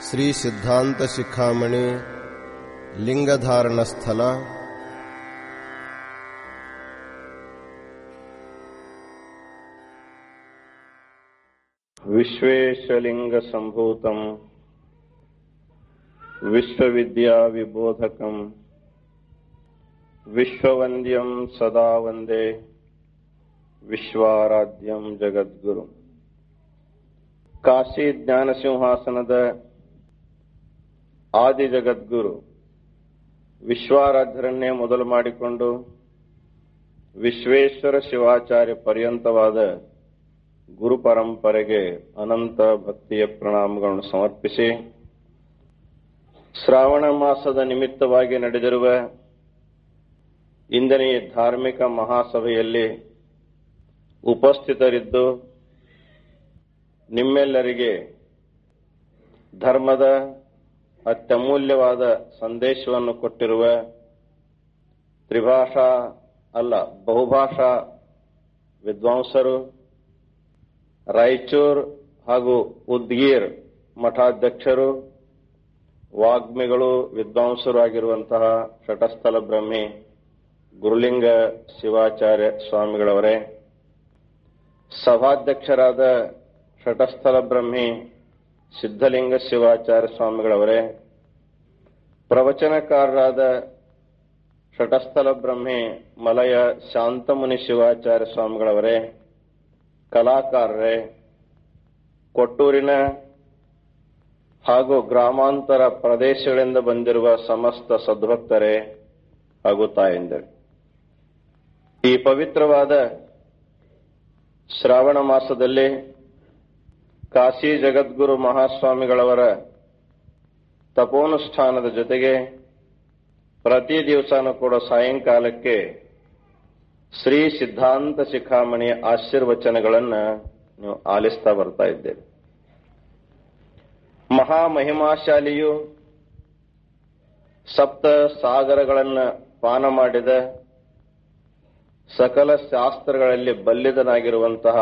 ಶ್ರೀ ಸಿದ್ಧಾಂತ ಶಿಖಾಮಣಿ ಲಿಂಗಧಾರಣ ಸ್ಥಳ विश्वेशलिङ्गसम्भूतम् विश्वविद्याविबोधकम् विश्ववन्द्यम् सदा वन्दे ವಿಶ್ವಾರಾಧ್ಯಂ ಜಗದ್ಗುರು ಕಾಶಿ ಜ್ಞಾನ ಸಿಂಹಾಸನದ ಆದಿ ಜಗದ್ಗುರು ವಿಶ್ವಾರಾಧ್ಯರನ್ನೇ ಮೊದಲು ಮಾಡಿಕೊಂಡು ವಿಶ್ವೇಶ್ವರ ಶಿವಾಚಾರ್ಯ ಪರ್ಯಂತವಾದ ಗುರು ಪರಂಪರೆಗೆ ಅನಂತ ಭಕ್ತಿಯ ಪ್ರಣಾಮಗಳನ್ನು ಸಮರ್ಪಿಸಿ ಶ್ರಾವಣ ಮಾಸದ ನಿಮಿತ್ತವಾಗಿ ನಡೆದಿರುವ ಇಂದಿನ ಈ ಧಾರ್ಮಿಕ ಮಹಾಸಭೆಯಲ್ಲಿ ಉಪಸ್ಥಿತರಿದ್ದು ನಿಮ್ಮೆಲ್ಲರಿಗೆ ಧರ್ಮದ ಅತ್ಯಮೂಲ್ಯವಾದ ಸಂದೇಶವನ್ನು ಕೊಟ್ಟಿರುವ ತ್ರಿಭಾಷಾ ಅಲ್ಲ ಬಹುಭಾಷಾ ವಿದ್ವಾಂಸರು ರಾಯಚೂರ್ ಹಾಗೂ ಉದ್ಗೀರ್ ಮಠಾಧ್ಯಕ್ಷರು ವಾಗ್ಮಿಗಳು ವಿದ್ವಾಂಸರು ಆಗಿರುವಂತಹ ಶಟಸ್ಥಲ ಬ್ರಹ್ಮಿ ಗುರುಲಿಂಗ ಶಿವಾಚಾರ್ಯ ಸ್ವಾಮಿಗಳವರೇ ಸಭಾಧ್ಯಕ್ಷರಾದ ಶಟಸ್ಥಲ ಬ್ರಹ್ಮಿ ಸಿದ್ಧಲಿಂಗ ಶಿವಾಚಾರ್ಯ ಸ್ವಾಮಿಗಳವರೇ ಪ್ರವಚನಕಾರರಾದ ಶಟಸ್ಥಲ ಬ್ರಹ್ಮಿ ಮಲಯ ಶಾಂತಮುನಿ ಶಿವಾಚಾರ್ಯ ಸ್ವಾಮಿಗಳವರೇ ಕಲಾಕಾರರೇ ಕೊಟ್ಟೂರಿನ ಹಾಗೂ ಗ್ರಾಮಾಂತರ ಪ್ರದೇಶಗಳಿಂದ ಬಂದಿರುವ ಸಮಸ್ತ ಸದ್ಭಕ್ತರೇ ಹಾಗೂ ತಾಯಂದಿರು ಈ ಪವಿತ್ರವಾದ ಶ್ರಾವಣ ಮಾಸದಲ್ಲಿ ಕಾಶಿ ಜಗದ್ಗುರು ಮಹಾಸ್ವಾಮಿಗಳವರ ತಪೋನುಷ್ಠಾನದ ಜೊತೆಗೆ ಪ್ರತಿ ದಿವಸನೂ ಕೂಡ ಸಾಯಂಕಾಲಕ್ಕೆ ಶ್ರೀ ಸಿದ್ಧಾಂತ ಶಿಖಾಮಣಿಯ ಆಶೀರ್ವಚನಗಳನ್ನು ನೀವು ಆಲಿಸ್ತಾ ಬರ್ತಾ ಇದ್ದೇವೆ ಮಹಾಮಹಿಮಾಶಾಲಿಯು ಸಪ್ತ ಸಾಗರಗಳನ್ನು ಪಾನ ಮಾಡಿದ ಸಕಲ ಶಾಸ್ತ್ರಗಳಲ್ಲಿ ಬಲ್ಲಿದನಾಗಿರುವಂತಹ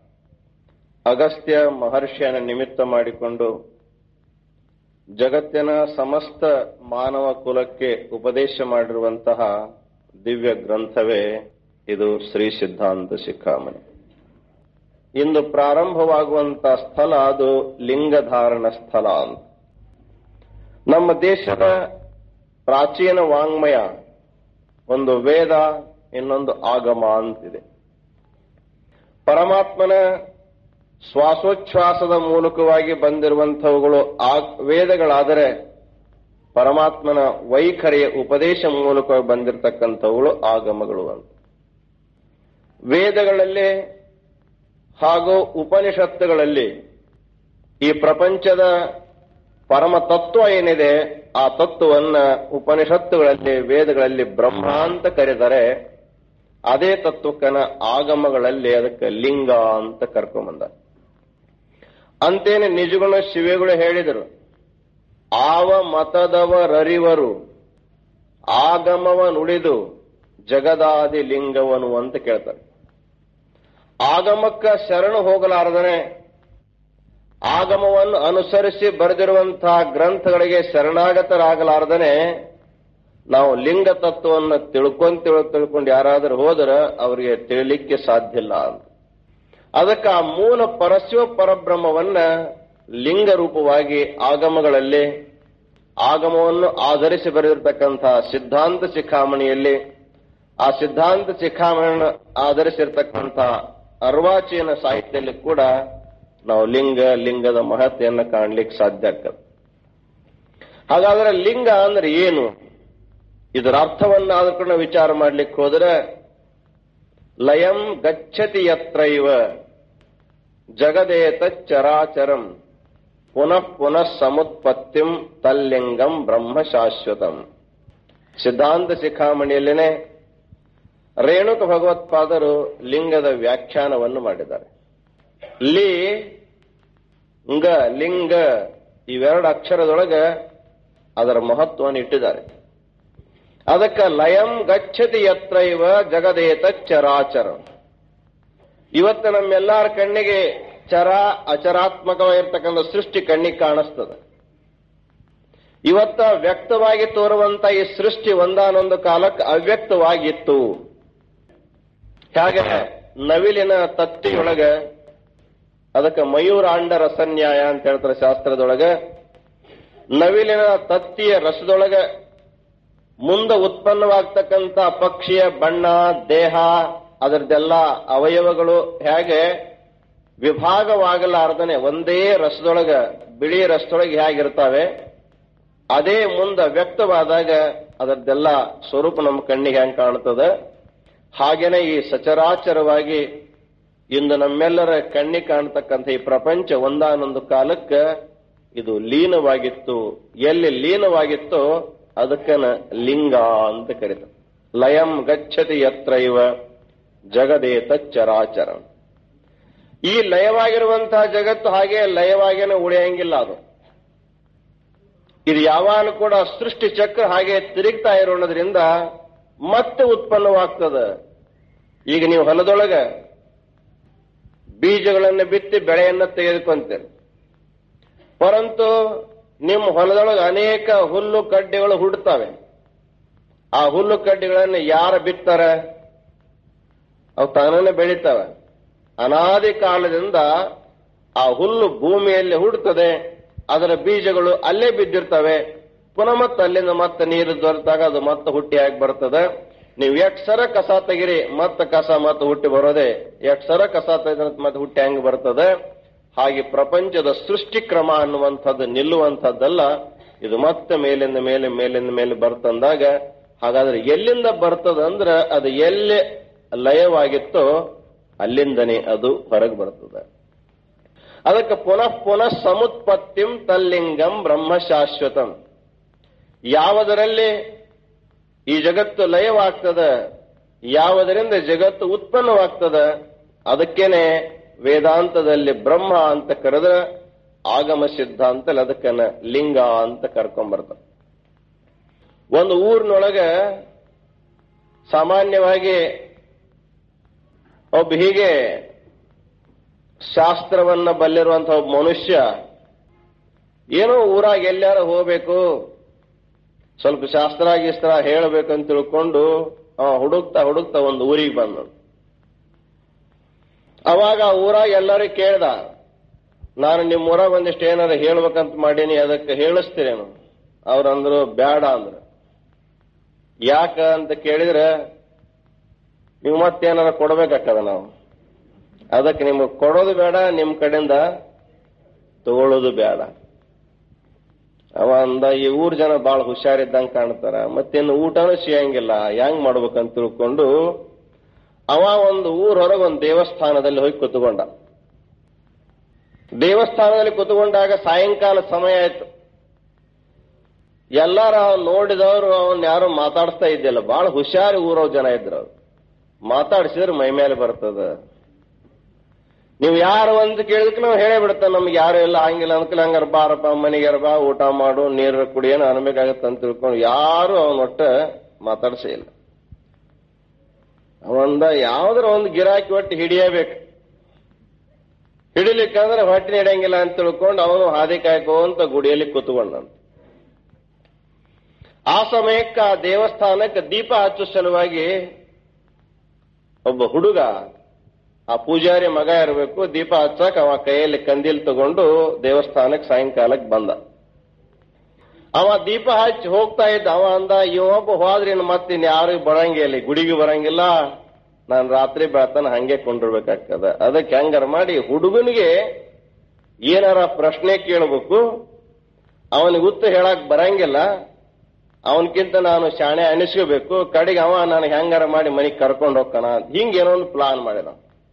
ಅಗಸ್ತ್ಯ ಮಹರ್ಷಿಯನ್ನು ನಿಮಿತ್ತ ಮಾಡಿಕೊಂಡು ಜಗತ್ತಿನ ಸಮಸ್ತ ಮಾನವ ಕುಲಕ್ಕೆ ಉಪದೇಶ ಮಾಡಿರುವಂತಹ ದಿವ್ಯ ಗ್ರಂಥವೇ ಇದು ಶ್ರೀ ಸಿದ್ಧಾಂತ ಶಿಖಾಮಣಿ ಇಂದು ಪ್ರಾರಂಭವಾಗುವಂತಹ ಸ್ಥಳ ಅದು ಲಿಂಗಧಾರಣ ಸ್ಥಳ ಅಂತ ನಮ್ಮ ದೇಶದ ಪ್ರಾಚೀನ ವಾಂಗ್ಮಯ ಒಂದು ವೇದ ಇನ್ನೊಂದು ಆಗಮ ಅಂತಿದೆ ಪರಮಾತ್ಮನ ಶ್ವಾಸೋಚ್ಛ್ವಾಸದ ಮೂಲಕವಾಗಿ ಬಂದಿರುವಂತಹವುಗಳು ಆ ವೇದಗಳಾದರೆ ಪರಮಾತ್ಮನ ವೈಖರಿಯ ಉಪದೇಶ ಮೂಲಕವಾಗಿ ಬಂದಿರತಕ್ಕಂಥವುಗಳು ಆಗಮಗಳು ಅಂತ ವೇದಗಳಲ್ಲಿ ಹಾಗೂ ಉಪನಿಷತ್ತುಗಳಲ್ಲಿ ಈ ಪ್ರಪಂಚದ ಪರಮ ತತ್ವ ಏನಿದೆ ಆ ತತ್ವವನ್ನ ಉಪನಿಷತ್ತುಗಳಲ್ಲಿ ವೇದಗಳಲ್ಲಿ ಬ್ರಹ್ಮ ಅಂತ ಕರೆದರೆ ಅದೇ ತತ್ವಕ್ಕನ ಆಗಮಗಳಲ್ಲಿ ಅದಕ್ಕೆ ಲಿಂಗ ಅಂತ ಕರ್ಕೊಂಬಂದ ಅಂತೇನೆ ನಿಜಗಳು ಶಿವೆಗಳು ಹೇಳಿದರು ಆವ ಮತದವರರಿವರು ಆಗಮವ ನುಡಿದು ಜಗದಾದಿ ಲಿಂಗವನು ಅಂತ ಕೇಳ್ತಾರೆ ಆಗಮಕ್ಕ ಶರಣು ಹೋಗಲಾರದನೆ ಆಗಮವನ್ನು ಅನುಸರಿಸಿ ಬರೆದಿರುವಂತಹ ಗ್ರಂಥಗಳಿಗೆ ಶರಣಾಗತರಾಗಲಾರದನೆ ನಾವು ಲಿಂಗ ತತ್ವವನ್ನು ತಿಳ್ಕೊಂಡ್ ತಿಳ್ ತಿಳ್ಕೊಂಡು ಯಾರಾದರೂ ಹೋದರೆ ಅವರಿಗೆ ತಿಳಿಲಿಕ್ಕೆ ಸಾಧ್ಯ ಇಲ್ಲ ಅಂತ ಅದಕ್ಕೆ ಆ ಮೂಲ ಪರಶಿವ ಪರಬ್ರಹ್ಮವನ್ನ ಲಿಂಗ ರೂಪವಾಗಿ ಆಗಮಗಳಲ್ಲಿ ಆಗಮವನ್ನು ಆಧರಿಸಿ ಬರೆದಿರ್ತಕ್ಕಂತಹ ಸಿದ್ಧಾಂತ ಶಿಖಾಮಣಿಯಲ್ಲಿ ಆ ಸಿದ್ಧಾಂತ ಶಿಖಾಮಣಿಯನ್ನು ಆಧರಿಸಿರ್ತಕ್ಕಂತಹ ಅರ್ವಾಚೀನ ಸಾಹಿತ್ಯದಲ್ಲಿ ಕೂಡ ನಾವು ಲಿಂಗ ಲಿಂಗದ ಮಹತ್ತೆಯನ್ನು ಕಾಣಲಿಕ್ಕೆ ಸಾಧ್ಯ ಆಗ್ತದೆ ಹಾಗಾದ್ರೆ ಲಿಂಗ ಅಂದ್ರೆ ಏನು ಇದರ ಅರ್ಥವನ್ನ ಆದ್ರೂ ವಿಚಾರ ಮಾಡ್ಲಿಕ್ಕೆ ಹೋದ್ರೆ ಲಯಂ ಗಚ್ಚತಿ ಯತ್ರೈವ ಜಗದೇತ ಚರಾಚರಂ ಪುನಃ ಪುನಃ ಸಮುತ್ಪತ್ತಿಂ ತಲ್ಲಿಂಗಂ ಬ್ರಹ್ಮ ಶಾಶ್ವತಂ ಸಿದ್ಧಾಂತ ಶಿಖಾಮಣಿಯಲ್ಲೇನೆ ರೇಣುಕ ಭಗವತ್ಪಾದರು ಲಿಂಗದ ವ್ಯಾಖ್ಯಾನವನ್ನು ಮಾಡಿದ್ದಾರೆ ಲಿ ಂಗ ಲಿಂಗ ಇವೆರಡು ಅಕ್ಷರದೊಳಗೆ ಅದರ ಮಹತ್ವವನ್ನು ಇಟ್ಟಿದ್ದಾರೆ ಅದಕ್ಕೆ ಲಯಂ ಗಚ್ಚತಿ ಯತ್ರೈವ ಜಗದೇತ ಚರಾಚರ ಇವತ್ತು ನಮ್ಮೆಲ್ಲರ ಕಣ್ಣಿಗೆ ಚರ ಅಚರಾತ್ಮಕವಾಗಿರ್ತಕ್ಕಂಥ ಸೃಷ್ಟಿ ಕಣ್ಣಿಗೆ ಕಾಣಿಸ್ತದೆ ಇವತ್ತ ವ್ಯಕ್ತವಾಗಿ ತೋರುವಂತ ಈ ಸೃಷ್ಟಿ ಒಂದಾನೊಂದು ಕಾಲಕ್ಕೆ ಅವ್ಯಕ್ತವಾಗಿತ್ತು ಹೇಗೆ ನವಿಲಿನ ತತ್ತಿಯೊಳಗ ಅದಕ್ಕೆ ಮಯೂರಾಂಡ ರಸನ್ಯಾಯ ಅಂತ ಹೇಳ್ತಾರೆ ಶಾಸ್ತ್ರದೊಳಗ ನವಿಲಿನ ತತ್ತಿಯ ರಸದೊಳಗ ಮುಂದೆ ಉತ್ಪನ್ನವಾಗ್ತಕ್ಕಂಥ ಪಕ್ಷಿಯ ಬಣ್ಣ ದೇಹ ಅದರದ್ದೆಲ್ಲ ಅವಯವಗಳು ಹೇಗೆ ವಿಭಾಗವಾಗಲಾರ್ದನೆ ಒಂದೇ ರಸದೊಳಗ ಬಿಳಿ ರಸದೊಳಗೆ ಹೇಗಿರ್ತಾವೆ ಅದೇ ಮುಂದೆ ವ್ಯಕ್ತವಾದಾಗ ಅದರದ್ದೆಲ್ಲ ಸ್ವರೂಪ ನಮ್ಮ ಕಣ್ಣಿಗೆ ಹೆಂಗ್ ಕಾಣ್ತದೆ ಹಾಗೇನೆ ಈ ಸಚರಾಚರವಾಗಿ ಇಂದು ನಮ್ಮೆಲ್ಲರ ಕಣ್ಣಿಗೆ ಕಾಣ್ತಕ್ಕಂಥ ಈ ಪ್ರಪಂಚ ಒಂದಾನೊಂದು ಕಾಲಕ್ಕೆ ಇದು ಲೀನವಾಗಿತ್ತು ಎಲ್ಲಿ ಲೀನವಾಗಿತ್ತೋ ಅದಕ್ಕನ ಲಿಂಗ ಅಂತ ಕರೀತಾರೆ ಲಯಂ ಗಚ್ಚತಿ ಯತ್ರ ಇವ ಜಗದೇತ ಚರಾಚರ ಈ ಲಯವಾಗಿರುವಂತಹ ಜಗತ್ತು ಹಾಗೆ ಲಯವಾಗೇನೆ ಉಳಿಯಂಗಿಲ್ಲ ಅದು ಇದು ಯಾವಾಗಲೂ ಕೂಡ ಸೃಷ್ಟಿ ಚಕ್ರ ಹಾಗೆ ತಿರುಗ್ತಾ ಇರೋದ್ರಿಂದ ಮತ್ತೆ ಉತ್ಪನ್ನವಾಗ್ತದೆ ಈಗ ನೀವು ಹೊಲದೊಳಗ ಬೀಜಗಳನ್ನು ಬಿತ್ತಿ ಬೆಳೆಯನ್ನ ತೆಗೆದುಕೊಂತೀರಿ ಪರಂತು ನಿಮ್ಮ ಹೊಲದೊಳಗೆ ಅನೇಕ ಹುಲ್ಲು ಕಡ್ಡಿಗಳು ಹುಡ್ತವೆ ಆ ಹುಲ್ಲು ಕಡ್ಡಿಗಳನ್ನು ಯಾರು ಬಿತ್ತಾರೆ ಅವು ತಾನೇ ಬೆಳಿತವೆ ಅನಾದಿ ಕಾಲದಿಂದ ಆ ಹುಲ್ಲು ಭೂಮಿಯಲ್ಲಿ ಹುಡ್ತದೆ ಅದರ ಬೀಜಗಳು ಅಲ್ಲೇ ಬಿದ್ದಿರ್ತವೆ ಪುನಃ ಮತ್ತೆ ಅಲ್ಲಿಂದ ಮತ್ತೆ ನೀರು ದೊರೆತಾಗ ಅದು ಮತ್ತೆ ಹುಟ್ಟಿ ಆಗಿ ಬರ್ತದೆ ನೀವು ಎಷ್ಟು ಸರ ಕಸ ತೆಗಿರಿ ಮತ್ತೆ ಕಸ ಮತ್ತೆ ಹುಟ್ಟಿ ಬರೋದೆ ಎಷ್ಟು ಸರ ಕಸ ತೆಗೆದ್ರೆ ಮತ್ತೆ ಹುಟ್ಟಿ ಹೆಂಗ್ ಬರ್ತದೆ ಹಾಗೆ ಪ್ರಪಂಚದ ಸೃಷ್ಟಿ ಕ್ರಮ ಅನ್ನುವಂಥದ್ದು ನಿಲ್ಲುವಂಥದ್ದಲ್ಲ ಇದು ಮತ್ತೆ ಮೇಲಿಂದ ಮೇಲೆ ಮೇಲಿಂದ ಮೇಲೆ ಬರ್ತಂದಾಗ ಹಾಗಾದ್ರೆ ಎಲ್ಲಿಂದ ಬರ್ತದಂದ್ರೆ ಅದು ಎಲ್ಲಿ ಲಯವಾಗಿತ್ತೋ ಅಲ್ಲಿಂದನೇ ಅದು ಹೊರಗೆ ಬರ್ತದೆ ಅದಕ್ಕೆ ಪುನಃ ಪುನಃ ಸಮುತ್ಪತ್ತಿಂ ತಲ್ಲಿಂಗಂ ಬ್ರಹ್ಮ ಶಾಶ್ವತಂ ಯಾವುದರಲ್ಲಿ ಈ ಜಗತ್ತು ಲಯವಾಗ್ತದ ಯಾವುದರಿಂದ ಜಗತ್ತು ಉತ್ಪನ್ನವಾಗ್ತದ ಅದಕ್ಕೇನೆ ವೇದಾಂತದಲ್ಲಿ ಬ್ರಹ್ಮ ಅಂತ ಕರೆದ್ರೆ ಆಗಮ ಸಿದ್ಧಾಂತಲ್ಲಿ ಅದಕ್ಕನ್ನ ಲಿಂಗ ಅಂತ ಕರ್ಕೊಂಡ್ಬರ್ತಾರೆ ಒಂದು ಊರಿನೊಳಗ ಸಾಮಾನ್ಯವಾಗಿ ಒಬ್ಬ ಹೀಗೆ ಶಾಸ್ತ್ರವನ್ನ ಬಲ್ಲಿರುವಂತಹ ಒಬ್ಬ ಮನುಷ್ಯ ಏನೋ ಊರಾಗ ಎಲ್ಲಾರ ಹೋಗ್ಬೇಕು ಸ್ವಲ್ಪ ಶಾಸ್ತ್ರ ಗೀಸ್ತ್ರ ಹೇಳಬೇಕಂತ ತಿಳ್ಕೊಂಡು ಅವ ಹುಡುಕ್ತಾ ಹುಡುಕ್ತಾ ಒಂದು ಊರಿಗೆ ಬಂದ ಅವಾಗ ಆ ಊರಾಗ ಎಲ್ಲರಿಗೂ ಕೇಳ್ದ ನಾನು ನಿಮ್ಮ ಊರಾಗ ಒಂದಿಷ್ಟು ಏನಾರ ಹೇಳ್ಬೇಕಂತ ಮಾಡೀನಿ ಅದಕ್ಕೆ ಹೇಳಿಸ್ತೀರೇನು ಅವ್ರಂದ್ರು ಬ್ಯಾಡ ಅಂದ್ರು ಯಾಕ ಅಂತ ಕೇಳಿದ್ರೆ ನೀವು ಮತ್ತೇನಾರ ಕೊಡ್ಬೇಕಾಗ್ತದ ನಾವು ಅದಕ್ಕೆ ನಿಮಗೆ ಕೊಡೋದು ಬೇಡ ನಿಮ್ ಕಡೆಯಿಂದ ತಗೊಳ್ಳೋದು ಬೇಡ ಅವ ಅಂದ ಈ ಊರ್ ಜನ ಬಾಳ ಹುಷಾರಿದ್ದಂಗೆ ಕಾಣ್ತಾರ ಮತ್ತೇನು ಊಟನೂ ಸಿಯಂಗಿಲ್ಲ ಹೆಂಗ್ ಮಾಡ್ಬೇಕಂತ ತಿಳ್ಕೊಂಡು ಅವ ಒಂದು ಊರ್ ಹೊರಗೆ ಒಂದು ದೇವಸ್ಥಾನದಲ್ಲಿ ಹೋಗಿ ಕುತ್ಕೊಂಡ ದೇವಸ್ಥಾನದಲ್ಲಿ ಕುತ್ಕೊಂಡಾಗ ಸಾಯಂಕಾಲ ಸಮಯ ಆಯ್ತು ಎಲ್ಲಾರ ನೋಡಿದವರು ಅವನ್ ಯಾರು ಮಾತಾಡಿಸ್ತಾ ಇದ್ದಿಲ್ಲ ಬಹಳ ಹುಷಾರಿ ಊರವ್ ಜನ ಇದ್ರು ಅವ್ರು ಮಾತಾಡಿಸಿದ್ರೆ ಮೈ ಮೇಲೆ ಬರ್ತದ ನೀವು ಯಾರು ಅಂತ ಕೇಳಿದಕ್ಕೆ ನಾವು ಹೇಳೇ ಬಿಡ್ತಾನೆ ನಮ್ಗೆ ಯಾರು ಇಲ್ಲ ಹಂಗಿಲ್ಲ ಅನ್ಕಲ್ ಹಂಗಾರ ಬಾರಪ್ಪ ಮನೆಗಾರ ಬಾ ಊಟ ಮಾಡು ನೀರು ಕುಡಿ ಏನೋ ಅನ್ಬೇಕಾಗತ್ತೆ ಅಂತ ತಿಳ್ಕೊಂಡು ಯಾರು ಅವನ ಒಟ್ಟ ಮಾತಾಡ್ಸೇ ಇಲ್ಲ ಅವಂದ ಯಾವ್ದಾರ ಒಂದು ಗಿರಾಕಿ ಒಟ್ಟು ಹಿಡಿಯಬೇಕು ಹಿಡಿಲಿಕ್ಕಂದ್ರೆ ಹೊಟ್ಟೆ ಹಿಡಿಯಂಗಿಲ್ಲ ಅಂತ ತಿಳ್ಕೊಂಡು ಅವನು ಹಾದಿ ಕಾಯ್ಕೋಂತ ಗುಡಿಯಲ್ಲಿ ಕೂತ್ಕೊಂಡಂತ ಆ ಸಮಯಕ್ಕೆ ಆ ದೇವಸ್ಥಾನಕ್ಕೆ ದೀಪ ಹಚ್ಚೋ ಸಲುವಾಗಿ ಒಬ್ಬ ಹುಡುಗ ಆ ಪೂಜಾರಿ ಮಗ ಇರಬೇಕು ದೀಪ ಹಚ್ಚಕ್ ಅವ ಕೈಯಲ್ಲಿ ಕಂದಿಲ್ ತಗೊಂಡು ದೇವಸ್ಥಾನಕ್ಕೆ ಸಾಯಂಕಾಲಕ್ಕೆ ಬಂದ ಅವ ದೀಪ ಹಚ್ಚಿ ಹೋಗ್ತಾ ಇದ್ದ ಅವ ಅಂದ ಇವೊಬ್ಬ ಹೋದ್ರಿನ್ ಮತ್ತಿನ್ ಯಾರು ಬರಂಗಿಲ್ಲ ಗುಡಿಗೆ ಬರಂಗಿಲ್ಲ ನಾನು ರಾತ್ರಿ ಬೆಳತನ ಹಂಗೆ ಕೊಂಡಿರ್ಬೇಕಾಗ್ತದ ಅದಕ್ಕೆ ಹೆಂಗಾರ ಮಾಡಿ ಹುಡುಗನಿಗೆ ಏನಾರ ಪ್ರಶ್ನೆ ಕೇಳಬೇಕು ಅವನಿಗೆ ಉತ್ತರ ಹೇಳಕ್ ಬರಂಗಿಲ್ಲ ಅವನಕ್ಕಿಂತ ನಾನು ಶಾಣೆ ಅನಿಸ್ಕೋಬೇಕು ಕಡೆಗೆ ಅವ ನನಗೆ ಹೆಂಗಾರ ಮಾಡಿ ಮನೆಗೆ ಕರ್ಕೊಂಡು ಹೋಗ್ತಾನ ಹಿಂಗ ಏನೋ ಒಂದು ಪ್ಲಾನ್ ಮಾಡಿದ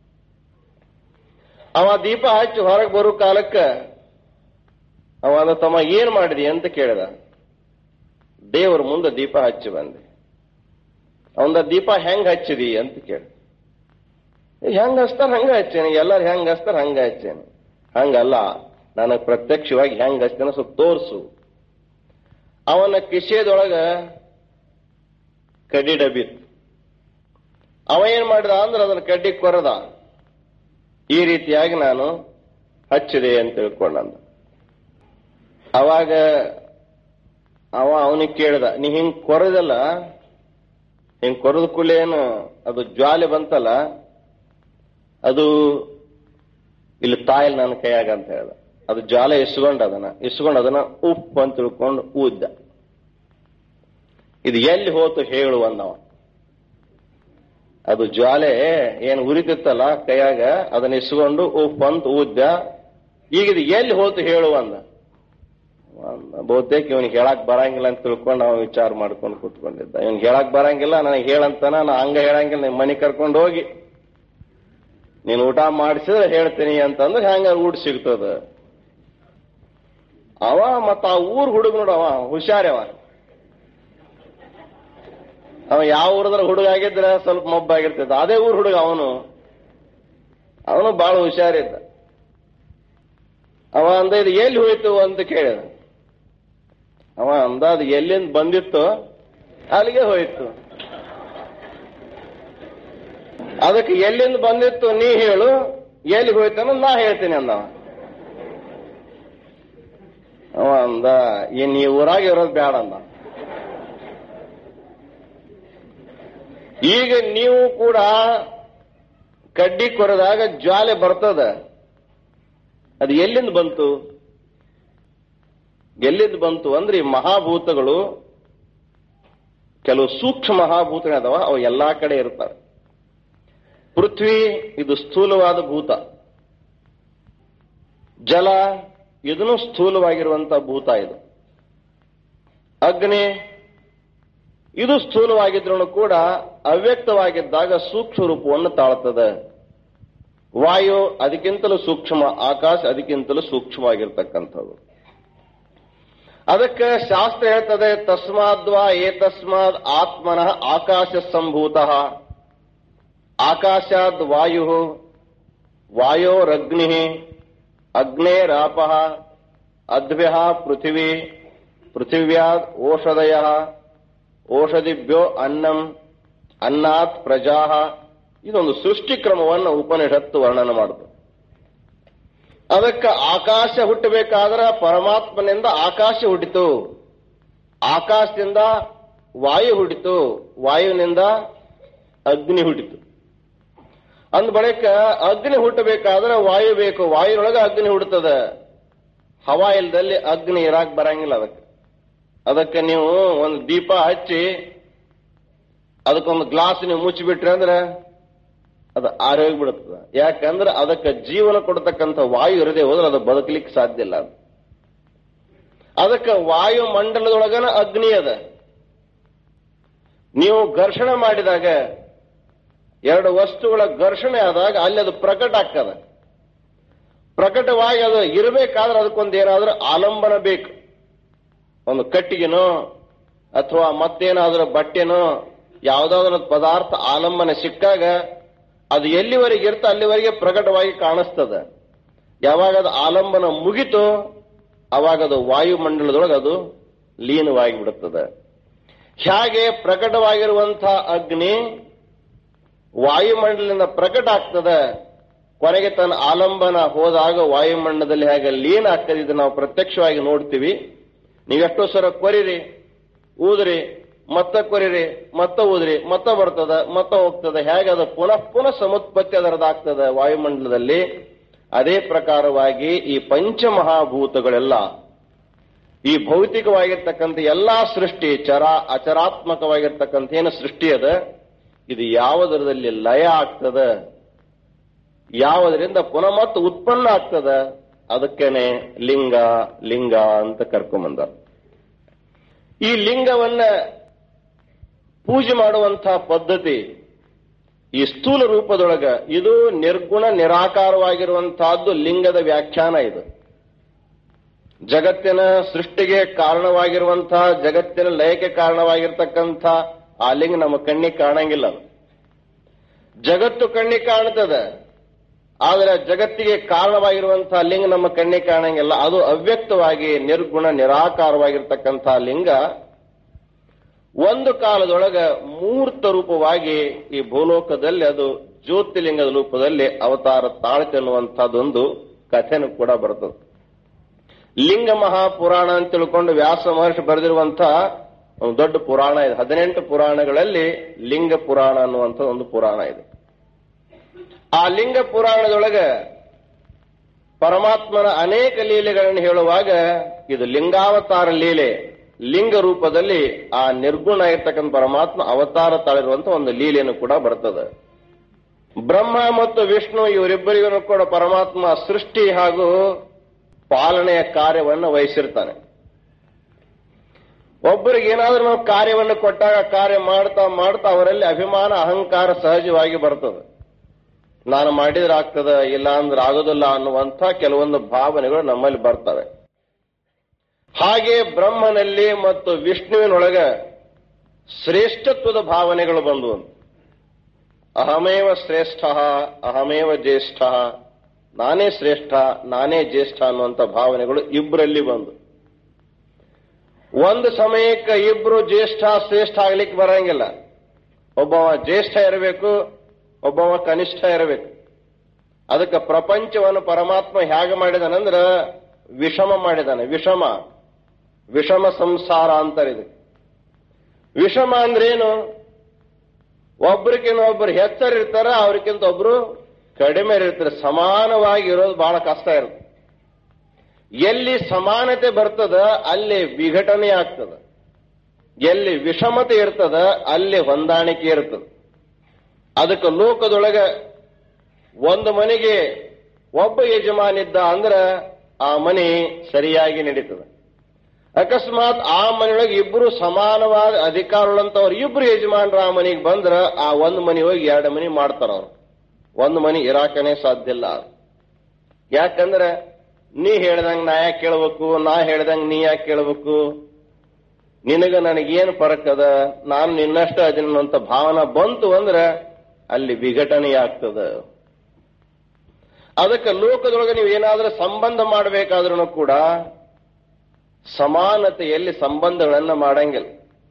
ಅವ ದೀಪ ಹಚ್ಚಿ ಹೊರಗೆ ಬರೋ ಕಾಲಕ್ಕ ಅವ ಅಂದ ತಮ್ಮ ಏನ್ ಮಾಡಿದಿ ಅಂತ ಕೇಳಿದ ದೇವ್ರ ಮುಂದೆ ದೀಪ ಹಚ್ಚಿ ಬಂದೆ ಅವಂದ ದೀಪ ಹೆಂಗ್ ಹಚ್ಚಿದಿ ಅಂತ ಕೇಳಿ ಹೆಂಗ್ ಹಚ್ತಾರ ಹಂಗ ಹಚ್ಚೇನಿ ಎಲ್ಲಾರು ಹೆಂಗ್ ಹಚ್ತಾರ ಹಂಗ ಹಚ್ಚೇನಿ ಹಂಗಲ್ಲ ನನಗ್ ಪ್ರತ್ಯಕ್ಷವಾಗಿ ಹೆಂಗ್ ಹಚ್ತೇನೆ ಸ್ವಲ್ಪ ತೋರ್ಸು ಅವನ ಕಿಸೆದೊಳಗ ಕಡ್ಡಿ ಡಬ್ಬಿತ್ತು ಅವ ಏನ್ ಮಾಡಿದ ಅಂದ್ರೆ ಅದನ್ನ ಕಡ್ಡಿ ಕೊರದ ಈ ರೀತಿಯಾಗಿ ನಾನು ಹಚ್ಚಿದೆ ಅಂತ ತಿಳ್ಕೊಂಡಂದ ಅವಾಗ ಅವ ಅವನಿಗೆ ಕೇಳ್ದ ನೀ ಹಿಂಗ್ ಕೊರದಲ್ಲ ಹಿಂಗ್ ಕೊರದ ಕೂಡಲೇ ಏನು ಅದು ಜ್ವಾಲೆ ಬಂತಲ್ಲ ಅದು ಇಲ್ಲಿ ತಾಯಿಲ್ ನನ್ನ ಕೈಯಾಗ ಅಂತ ಹೇಳ್ದ ಅದು ಜ್ವಾಲೆ ಇಸ್ಕೊಂಡ್ ಅದನ್ನ ಇಸ್ಕೊಂಡ್ ಅದನ್ನ ಉಪ್ಪು ಅಂತ ತಿಳ್ಕೊಂಡು ಊದ್ದ ಇದು ಎಲ್ಲಿ ಹೋತು ಹೇಳು ಅಂದವ ಅದು ಜ್ವಾಲೆ ಏನು ಉರಿತಿತ್ತಲ್ಲ ಕೈಯಾಗ ಅದನ್ನ ಇಸ್ಕೊಂಡು ಉಪ್ಪು ಅಂತ ಊದ್ದ ಈಗ ಇದು ಎಲ್ಲಿ ಹೋತು ಹೇಳು ಅಂದ ಅಂದ. ಬಹುತೇಕ ಇವನಿಗೆ ಹೇಳಕ್ ಬರಂಗಿಲ್ಲ ಅಂತ ತಿಳ್ಕೊಂಡು ನಾವು ವಿಚಾರ ಮಾಡ್ಕೊಂಡು ಕೂತ್ಕೊಂಡಿದ್ದ ಇವ್ನಿಗೆ ಹೇಳಕ್ ಬರಂಗಿಲ್ಲ ನನಗೆ ಹೇಳಂತಾನ ನಾ ಹಂಗ ಹೇಳಂಗಿಲ್ಲ ನಿಮ್ ಮನೆ ಕರ್ಕೊಂಡು ಹೋಗಿ ನೀನು ಊಟ ಮಾಡಿಸಿದ್ರೆ ಹೇಳ್ತೀನಿ ಅಂತಂದ್ರೆ ಹೆಂಗ ಊಟ ಸಿಗ್ತದ ಅವ ಮತ್ತ ಆ ಊರ್ ಹುಡುಗ ನೋಡು ಅವ ಹುಷಾರವ ಅವ ಯಾವ ಊರದ್ರ ಹುಡುಗ ಆಗಿದ್ರ ಸ್ವಲ್ಪ ಮಬ್ಬಾಗಿರ್ತದ ಅದೇ ಊರ್ ಹುಡುಗ ಅವನು ಅವನು ಬಹಳ ಹುಷಾರಿದ್ದ ಅವ ಅಂದ ಇದು ಎಲ್ಲಿ ಹೋಯ್ತು ಅಂತ ಕೇಳಿದ ಅವ ಅಂದ ಅದು ಎಲ್ಲಿಂದ ಬಂದಿತ್ತು ಅಲ್ಲಿಗೆ ಹೋಯ್ತು ಅದಕ್ಕೆ ಎಲ್ಲಿಂದ ಬಂದಿತ್ತು ನೀ ಹೇಳು ಎಲ್ಲಿ ಹೋಯ್ತಾನೋ ನಾ ಹೇಳ್ತೀನಿ ಅಂದವ ಅವ ಅಂದ ಇನ್ ಈ ಊರಾಗ ಇರೋದು ಬೇಡ ಅಂದ ಈಗ ನೀವು ಕೂಡ ಕಡ್ಡಿ ಕೊರೆದಾಗ ಜ್ವಾಲೆ ಬರ್ತದ ಅದು ಎಲ್ಲಿಂದ ಬಂತು ಎಲ್ಲಿಂದ ಬಂತು ಅಂದ್ರೆ ಈ ಮಹಾಭೂತಗಳು ಕೆಲವು ಸೂಕ್ಷ್ಮ ಮಹಾಭೂತಗಳು ಅದಾವ ಅವು ಎಲ್ಲಾ ಕಡೆ ಇರ್ತವೆ ಪೃಥ್ವಿ ಇದು ಸ್ಥೂಲವಾದ ಭೂತ ಜಲ ಇದನ್ನು ಸ್ಥೂಲವಾಗಿರುವಂತಹ ಭೂತ ಇದು ಅಗ್ನಿ ಇದು ಸ್ಥೂಲವಾಗಿದ್ರು ಕೂಡ ಅವ್ಯಕ್ತವಾಗಿದ್ದಾಗ ಸೂಕ್ಷ್ಮ ರೂಪವನ್ನು ತಾಳ್ತದೆ ವಾಯು ಅದಕ್ಕಿಂತಲೂ ಸೂಕ್ಷ್ಮ ಆಕಾಶ ಅದಕ್ಕಿಂತಲೂ ಸೂಕ್ಷ್ಮವಾಗಿರ್ತಕ್ಕಂಥದ್ದು ಅದಕ್ಕೆ ಶಾಸ್ತ್ರ ಹೇಳ್ತದೆ ತಸ್ಮಾದ್ವಾ ಏತಸ್ಮಾದ್ ಆತ್ಮನಃ ಆಕಾಶ ಸಂಭೂತ ಆಕಾಶಾದ್ ವಾಯು ವಾಯೋರಗ್ನಿ ಅಗ್ನೇರಾಪ ಅದ್ಭ್ಯ ಪೃಥಿವಿ ಪೃಥಿವ್ಯಾದ್ ಓಷಧಯ ಓಷಧಿಭ್ಯೋ ಅನ್ನಂ ಅನ್ನಾತ್ ಪ್ರಜಾ ಇದೊಂದು ಸೃಷ್ಟಿ ಕ್ರಮವನ್ನು ಉಪನಿಷತ್ತು ವರ್ಣನೆ ಮಾಡುತ್ತೆ ಅದಕ್ಕೆ ಆಕಾಶ ಹುಟ್ಟಬೇಕಾದ್ರೆ ಪರಮಾತ್ಮನಿಂದ ಆಕಾಶ ಹುಟ್ಟಿತು ಆಕಾಶದಿಂದ ವಾಯು ಹುಟ್ಟಿತು ವಾಯುವಿನಿಂದ ಅಗ್ನಿ ಹುಟ್ಟಿತು ಅಂದ ಬಳಿಕ ಅಗ್ನಿ ಹುಟ್ಟಬೇಕಾದ್ರೆ ವಾಯು ಬೇಕು ವಾಯುನೊಳಗೆ ಅಗ್ನಿ ಹುಟ್ಟುತ್ತದೆ ಹವಾ ಇಲ್ದಲ್ಲಿ ಅಗ್ನಿ ಇರಾಕ್ ಬರಂಗಿಲ್ಲ ಅದಕ್ಕೆ ಅದಕ್ಕೆ ನೀವು ಒಂದು ದೀಪ ಹಚ್ಚಿ ಅದಕ್ಕೊಂದು ಗ್ಲಾಸ್ ನೀವು ಮುಚ್ಚಿಬಿಟ್ರಿ ಅಂದ್ರೆ ಅದು ಆರೋಗ್ಯ ಬಿಡುತ್ತದೆ ಯಾಕಂದ್ರೆ ಅದಕ್ಕೆ ಜೀವನ ಕೊಡತಕ್ಕಂಥ ವಾಯು ಇರದೆ ಹೋದ್ರೆ ಅದು ಬದುಕಲಿಕ್ಕೆ ಸಾಧ್ಯ ಇಲ್ಲ ಅದು ಅದಕ್ಕೆ ವಾಯು ಮಂಡಲದೊಳಗನ ಅಗ್ನಿ ಅದ ನೀವು ಘರ್ಷಣೆ ಮಾಡಿದಾಗ ಎರಡು ವಸ್ತುಗಳ ಘರ್ಷಣೆ ಆದಾಗ ಅಲ್ಲಿ ಅದು ಪ್ರಕಟ ಆಗ್ತದೆ ಪ್ರಕಟವಾಗಿ ಅದು ಇರಬೇಕಾದ್ರೆ ಅದಕ್ಕೊಂದು ಏನಾದ್ರೂ ಆಲಂಬನ ಬೇಕು ಒಂದು ಕಟ್ಟಿಗೆನೋ ಅಥವಾ ಮತ್ತೇನಾದ್ರೂ ಬಟ್ಟೆನೋ ಯಾವುದಾದ್ರೂ ಒಂದು ಪದಾರ್ಥ ಆಲಂಬನ ಸಿಕ್ಕಾಗ ಅದು ಎಲ್ಲಿವರೆಗೆ ಇರ್ತ ಅಲ್ಲಿವರೆಗೆ ಪ್ರಕಟವಾಗಿ ಕಾಣಿಸ್ತದೆ ಯಾವಾಗ ಅದು ಆಲಂಬನ ಮುಗಿತು ಅವಾಗ ಅದು ವಾಯುಮಂಡಲದೊಳಗೆ ಅದು ಲೀನವಾಗಿ ಬಿಡುತ್ತದೆ ಹೇಗೆ ಪ್ರಕಟವಾಗಿರುವಂತಹ ಅಗ್ನಿ ವಾಯುಮಂಡಲದಿಂದ ಪ್ರಕಟ ಆಗ್ತದೆ ಕೊನೆಗೆ ತನ್ನ ಆಲಂಬನ ಹೋದಾಗ ವಾಯುಮಂಡಲದಲ್ಲಿ ಹೇಗೆ ಲೀನ ಆಗ್ತದೆ ಇದನ್ನು ನಾವು ಪ್ರತ್ಯಕ್ಷವಾಗಿ ನೋಡ್ತೀವಿ ನೀವೆಷ್ಟೋ ಸರ ಕೊರಿರಿ ಊದ್ರಿ ಮತ್ತ ಕೊರಿರಿ ಮತ್ತ ಊದ್ರಿ ಮತ್ತ ಬರ್ತದ ಮತ್ತ ಹೋಗ್ತದೆ ಹೇಗೆ ಅದು ಪುನಃ ಪುನಃ ಸಮುತ್ಪತ್ತಿ ಅದರದಾಗ್ತದೆ ವಾಯುಮಂಡಲದಲ್ಲಿ ಅದೇ ಪ್ರಕಾರವಾಗಿ ಈ ಪಂಚಮಹಾಭೂತಗಳೆಲ್ಲ ಈ ಭೌತಿಕವಾಗಿರ್ತಕ್ಕಂಥ ಎಲ್ಲಾ ಸೃಷ್ಟಿ ಚರ ಅಚರಾತ್ಮಕವಾಗಿರ್ತಕ್ಕಂಥ ಏನು ಸೃಷ್ಟಿ ಅದ ಇದು ಯಾವುದರದಲ್ಲಿ ಲಯ ಆಗ್ತದ ಯಾವುದರಿಂದ ಪುನಃ ಮತ್ತೆ ಉತ್ಪನ್ನ ಆಗ್ತದ ಅದಕ್ಕೇನೆ ಲಿಂಗ ಲಿಂಗ ಅಂತ ಕರ್ಕೊಂಬಂದ ಈ ಲಿಂಗವನ್ನ ಪೂಜೆ ಮಾಡುವಂತಹ ಪದ್ಧತಿ ಈ ಸ್ಥೂಲ ರೂಪದೊಳಗ ಇದು ನಿರ್ಗುಣ ನಿರಾಕಾರವಾಗಿರುವಂತಹದ್ದು ಲಿಂಗದ ವ್ಯಾಖ್ಯಾನ ಇದು ಜಗತ್ತಿನ ಸೃಷ್ಟಿಗೆ ಕಾರಣವಾಗಿರುವಂತಹ ಜಗತ್ತಿನ ಲಯಕ್ಕೆ ಕಾರಣವಾಗಿರ್ತಕ್ಕಂಥ ಆ ಲಿಂಗ ನಮ್ಮ ಕಣ್ಣಿಗೆ ಕಾಣಂಗಿಲ್ಲ ಅದು. ಜಗತ್ತು ಕಣ್ಣಿಗೆ ಕಾಣ್ತದೆ ಆದರೆ ಜಗತ್ತಿಗೆ ಕಾರಣವಾಗಿರುವಂತಹ ಲಿಂಗ ನಮ್ಮ ಕಣ್ಣಿಗೆ ಕಾಣಂಗಿಲ್ಲ ಅದು ಅವ್ಯಕ್ತವಾಗಿ ನಿರ್ಗುಣ ನಿರಾಕಾರವಾಗಿರ್ತಕ್ಕಂತಹ ಲಿಂಗ ಒಂದು ಕಾಲದೊಳಗ ಮೂರ್ತ ರೂಪವಾಗಿ ಈ ಭೂಲೋಕದಲ್ಲಿ ಅದು ಜ್ಯೋತಿಲಿಂಗದ ರೂಪದಲ್ಲಿ ಅವತಾರ ತಾಳ್ತೆ ಅನ್ನುವಂಥದ್ದೊಂದು ಕಥೆನೂ ಕೂಡ ಬರ್ತದೆ ಲಿಂಗ ಮಹಾಪುರಾಣ ಅಂತ ತಿಳ್ಕೊಂಡು ವ್ಯಾಸ ಮಹರ್ಷಿ ಬರೆದಿರುವಂತ ಒಂದು ದೊಡ್ಡ ಪುರಾಣ ಇದೆ ಹದಿನೆಂಟು ಪುರಾಣಗಳಲ್ಲಿ ಲಿಂಗ ಪುರಾಣ ಅನ್ನುವಂಥ ಒಂದು ಪುರಾಣ ಇದೆ ಆ ಲಿಂಗ ಪುರಾಣದೊಳಗೆ ಪರಮಾತ್ಮನ ಅನೇಕ ಲೀಲೆಗಳನ್ನು ಹೇಳುವಾಗ ಇದು ಲಿಂಗಾವತಾರ ಲೀಲೆ ಲಿಂಗ ರೂಪದಲ್ಲಿ ಆ ನಿರ್ಗುಣ ಇರ್ತಕ್ಕಂಥ ಪರಮಾತ್ಮ ಅವತಾರ ತಾಳಿರುವಂತ ಒಂದು ಲೀಲೆಯನ್ನು ಕೂಡ ಬರ್ತದೆ ಬ್ರಹ್ಮ ಮತ್ತು ವಿಷ್ಣು ಇವರಿಬ್ಬರಿಗೂ ಕೂಡ ಪರಮಾತ್ಮ ಸೃಷ್ಟಿ ಹಾಗೂ ಪಾಲನೆಯ ಕಾರ್ಯವನ್ನು ವಹಿಸಿರ್ತಾನೆ ಒಬ್ಬರಿಗೆ ಏನಾದ್ರೂ ನಾವು ಕಾರ್ಯವನ್ನು ಕೊಟ್ಟಾಗ ಕಾರ್ಯ ಮಾಡ್ತಾ ಮಾಡ್ತಾ ಅವರಲ್ಲಿ ಅಭಿಮಾನ ಅಹಂಕಾರ ಸಹಜವಾಗಿ ಬರ್ತದೆ ನಾನು ಮಾಡಿದ್ರೆ ಆಗ್ತದ ಇಲ್ಲ ಅಂದ್ರೆ ಆಗೋದಿಲ್ಲ ಅನ್ನುವಂಥ ಕೆಲವೊಂದು ಭಾವನೆಗಳು ನಮ್ಮಲ್ಲಿ ಬರ್ತವೆ ಹಾಗೆ ಬ್ರಹ್ಮನಲ್ಲಿ ಮತ್ತು ವಿಷ್ಣುವಿನೊಳಗ ಶ್ರೇಷ್ಠತ್ವದ ಭಾವನೆಗಳು ಬಂದವು ಅಹಮೇವ ಶ್ರೇಷ್ಠ ಅಹಮೇವ ಜ್ಯೇಷ್ಠ ನಾನೇ ಶ್ರೇಷ್ಠ ನಾನೇ ಜ್ಯೇಷ್ಠ ಅನ್ನುವಂಥ ಭಾವನೆಗಳು ಇಬ್ಬರಲ್ಲಿ ಬಂದು ಒಂದು ಸಮಯಕ್ಕೆ ಇಬ್ರು ಜ್ಯೇಷ್ಠ ಶ್ರೇಷ್ಠ ಆಗ್ಲಿಕ್ಕೆ ಬರಂಗಿಲ್ಲ ಒಬ್ಬವ ಜ್ಯೇಷ್ಠ ಇರಬೇಕು ಒಬ್ಬವ ಕನಿಷ್ಠ ಇರಬೇಕು ಅದಕ್ಕೆ ಪ್ರಪಂಚವನ್ನು ಪರಮಾತ್ಮ ಹೇಗೆ ಮಾಡಿದಾನಂದ್ರ ವಿಷಮ ಮಾಡಿದಾನೆ ವಿಷಮ ವಿಷಮ ಸಂಸಾರ ಅಂತಾರೆ ಇದಕ್ಕೆ ವಿಷಮ ಅಂದ್ರೇನು ಒಬ್ರಿಗಿಂತ ಒಬ್ರು ಹೆಚ್ಚರಿರ್ತಾರ ಅವ್ರಿಗಿಂತ ಒಬ್ರು ಕಡಿಮೆ ಇರ್ತಾರೆ ಸಮಾನವಾಗಿ ಇರೋದು ಬಹಳ ಕಷ್ಟ ಇರುತ್ತೆ ಎಲ್ಲಿ ಸಮಾನತೆ ಬರ್ತದ ಅಲ್ಲಿ ವಿಘಟನೆ ಆಗ್ತದ ಎಲ್ಲಿ ವಿಷಮತೆ ಇರ್ತದ ಅಲ್ಲಿ ಹೊಂದಾಣಿಕೆ ಇರ್ತದ ಅದಕ್ಕೆ ಲೋಕದೊಳಗೆ ಒಂದು ಮನೆಗೆ ಒಬ್ಬ ಯಜಮಾನಿದ್ದ ಅಂದ್ರ ಆ ಮನೆ ಸರಿಯಾಗಿ ನಡೀತದೆ ಅಕಸ್ಮಾತ್ ಆ ಮನೆಯೊಳಗೆ ಇಬ್ರು ಸಮಾನವಾದ ಅಧಿಕಾರವುಳ್ಳಂತವ್ರು ಇಬ್ರು ಯಜಮಾನರ ಆ ಮನೆಗೆ ಬಂದ್ರ ಆ ಒಂದು ಮನೆ ಹೋಗಿ ಎರಡು ಮನೆ ಮಾಡ್ತಾರ ಅವ್ರು ಒಂದು ಮನೆ ಇರಾಕನೇ ಸಾಧ್ಯ ಇಲ್ಲ ಯಾಕಂದ್ರೆ ನೀ ಹೇಳ್ದಂಗ್ ನಾ ಯಾಕೆ ಕೇಳ್ಬೇಕು ನಾ ಹೇಳ್ದಂಗ್ ನೀ ಯಾಕೆ ಕೇಳ್ಬೇಕು ನಿನಗ ನನಗೇನು ಫರಕ್ ಅದ ನಾನು ನಿನ್ನಷ್ಟ ಅದನ್ನಂತ ಭಾವನ ಬಂತು ಅಂದ್ರೆ ಅಲ್ಲಿ ವಿಘಟನೆ ಆಗ್ತದ ಅದಕ್ಕೆ ಲೋಕದೊಳಗೆ ನೀವು ಏನಾದ್ರೂ ಸಂಬಂಧ ಮಾಡಬೇಕಾದ್ರೂ ಕೂಡ ಸಮಾನತೆಯಲ್ಲಿ ಸಂಬಂಧಗಳನ್ನ ಮಾಡಂಗಿಲ್ಲ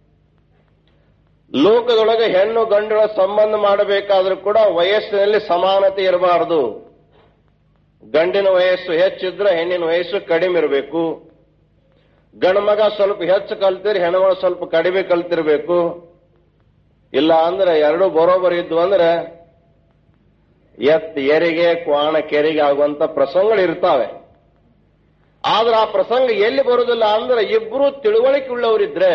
ಲೋಕದೊಳಗೆ ಹೆಣ್ಣು ಗಂಡುಗಳ ಸಂಬಂಧ ಮಾಡಬೇಕಾದ್ರೂ ಕೂಡ ವಯಸ್ಸಿನಲ್ಲಿ ಸಮಾನತೆ ಇರಬಾರದು ಗಂಡಿನ ವಯಸ್ಸು ಹೆಚ್ಚಿದ್ರೆ ಹೆಣ್ಣಿನ ವಯಸ್ಸು ಕಡಿಮೆ ಇರಬೇಕು ಗಂಡ್ಮಗ ಸ್ವಲ್ಪ ಹೆಚ್ಚು ಕಲ್ತಿರಿ ಹೆಣ್ಮಗಳು ಸ್ವಲ್ಪ ಕಡಿಮೆ ಕಲ್ತಿರ್ಬೇಕು ಇಲ್ಲ ಅಂದ್ರೆ ಎರಡು ಬರೋಬರಿ ಇದ್ವು ಅಂದ್ರೆ ಎತ್ ಎರಿಗೆ ಕ್ವಾಣ ಕೆರಿಗೆ ಆಗುವಂತ ಪ್ರಸಂಗಗಳು ಇರ್ತಾವೆ ಆದ್ರೆ ಆ ಪ್ರಸಂಗ ಎಲ್ಲಿ ಬರುದಿಲ್ಲ ಅಂದ್ರೆ ಇಬ್ರು ತಿಳುವಳಿಕೆ ಉಳ್ಳವರಿದ್ರೆ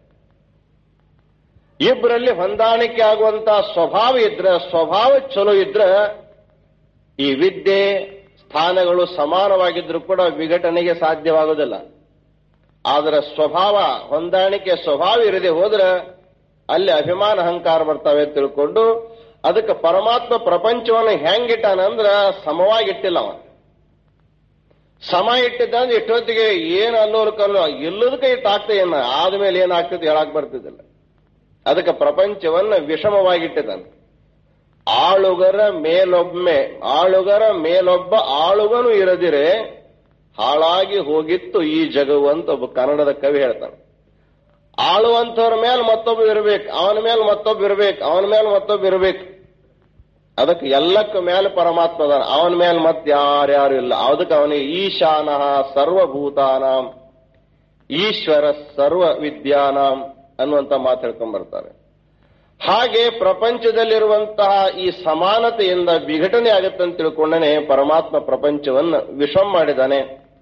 ಇಬ್ಬರಲ್ಲಿ ಹೊಂದಾಣಿಕೆ ಆಗುವಂತ ಸ್ವಭಾವ ಇದ್ರೆ ಸ್ವಭಾವ ಚಲೋ ಇದ್ರೆ ಈ ವಿದ್ಯೆ ಸ್ಥಾನಗಳು ಸಮಾನವಾಗಿದ್ರು ಕೂಡ ವಿಘಟನೆಗೆ ಸಾಧ್ಯವಾಗುವುದಿಲ್ಲ ಆದರೆ ಸ್ವಭಾವ ಹೊಂದಾಣಿಕೆ ಸ್ವಭಾವ ಇರದೆ ಹೋದ್ರೆ ಅಲ್ಲಿ ಅಭಿಮಾನ ಅಹಂಕಾರ ಬರ್ತವೆ ತಿಳ್ಕೊಂಡು ಅದಕ್ಕೆ ಪರಮಾತ್ಮ ಪ್ರಪಂಚವನ್ನು ಹೆಂಗಿಟ್ಟಾನಂದ್ರ ಸಮವಾಗಿಟ್ಟಿಲ್ಲ ಅವ ಸಮ ಇಟ್ಟಿದ್ದ ಅಂದ್ರೆ ಇಷ್ಟೊತ್ತಿಗೆ ಏನು ಅಲ್ಲೋರು ಕಲ್ಲು ಎಲ್ಲದಕ್ಕೆ ಇಟ್ಟಾಗ್ತದೆ ಏನ ಆದ್ಮೇಲೆ ಏನಾಗ್ತದೆ ಹೇಳಕ್ ಬರ್ತಿದ್ದಿಲ್ಲ ಅದಕ್ಕೆ ಪ್ರಪಂಚವನ್ನ ವಿಷಮವಾಗಿಟ್ಟಿದ್ದಾನೆ ಆಳುಗರ ಮೇಲೊಮ್ಮೆ ಆಳುಗರ ಮೇಲೊಬ್ಬ ಆಳುಗನು ಇರದಿರೆ ಹಾಳಾಗಿ ಹೋಗಿತ್ತು ಈ ಜಗವು ಅಂತ ಒಬ್ಬ ಕನ್ನಡದ ಕವಿ ಹೇಳ್ತಾನೆ ಆಳುವಂತವ್ರ ಮೇಲೆ ಮತ್ತೊಬ್ಬ ಇರಬೇಕು ಅವನ ಮೇಲೆ ಮತ್ತೊಬ್ಬ ಇರಬೇಕು ಅವನ ಮೇಲೆ ಮತ್ತೊಬ್ಬ ಇರಬೇಕು ಅದಕ್ಕೆ ಎಲ್ಲಕ್ಕ ಮೇಲೆ ಪರಮಾತ್ಮ ಅದಾನ ಅವನ ಮೇಲೆ ಮತ್ತೆ ಯಾರ್ಯಾರು ಇಲ್ಲ ಅದಕ್ಕೆ ಅವನಿಗೆ ಈಶಾನಃ ಸರ್ವಭೂತಾನಾಂ ಈಶ್ವರ ಸರ್ವ ವಿದ್ಯಾನಾಂ ಅನ್ನುವಂತ ಮಾತು ಹೇಳ್ಕೊಂಡ್ ಬರ್ತಾರೆ ಹಾಗೆ ಪ್ರಪಂಚದಲ್ಲಿರುವಂತಹ ಈ ಸಮಾನತೆಯಿಂದ ವಿಘಟನೆ ಆಗುತ್ತೆ ಅಂತ ತಿಳ್ಕೊಂಡನೆ ಪರಮಾತ್ಮ ಪ್ರಪಂಚವನ್ನು ವಿಷಮ್ ಮಾಡಿದಾನೆ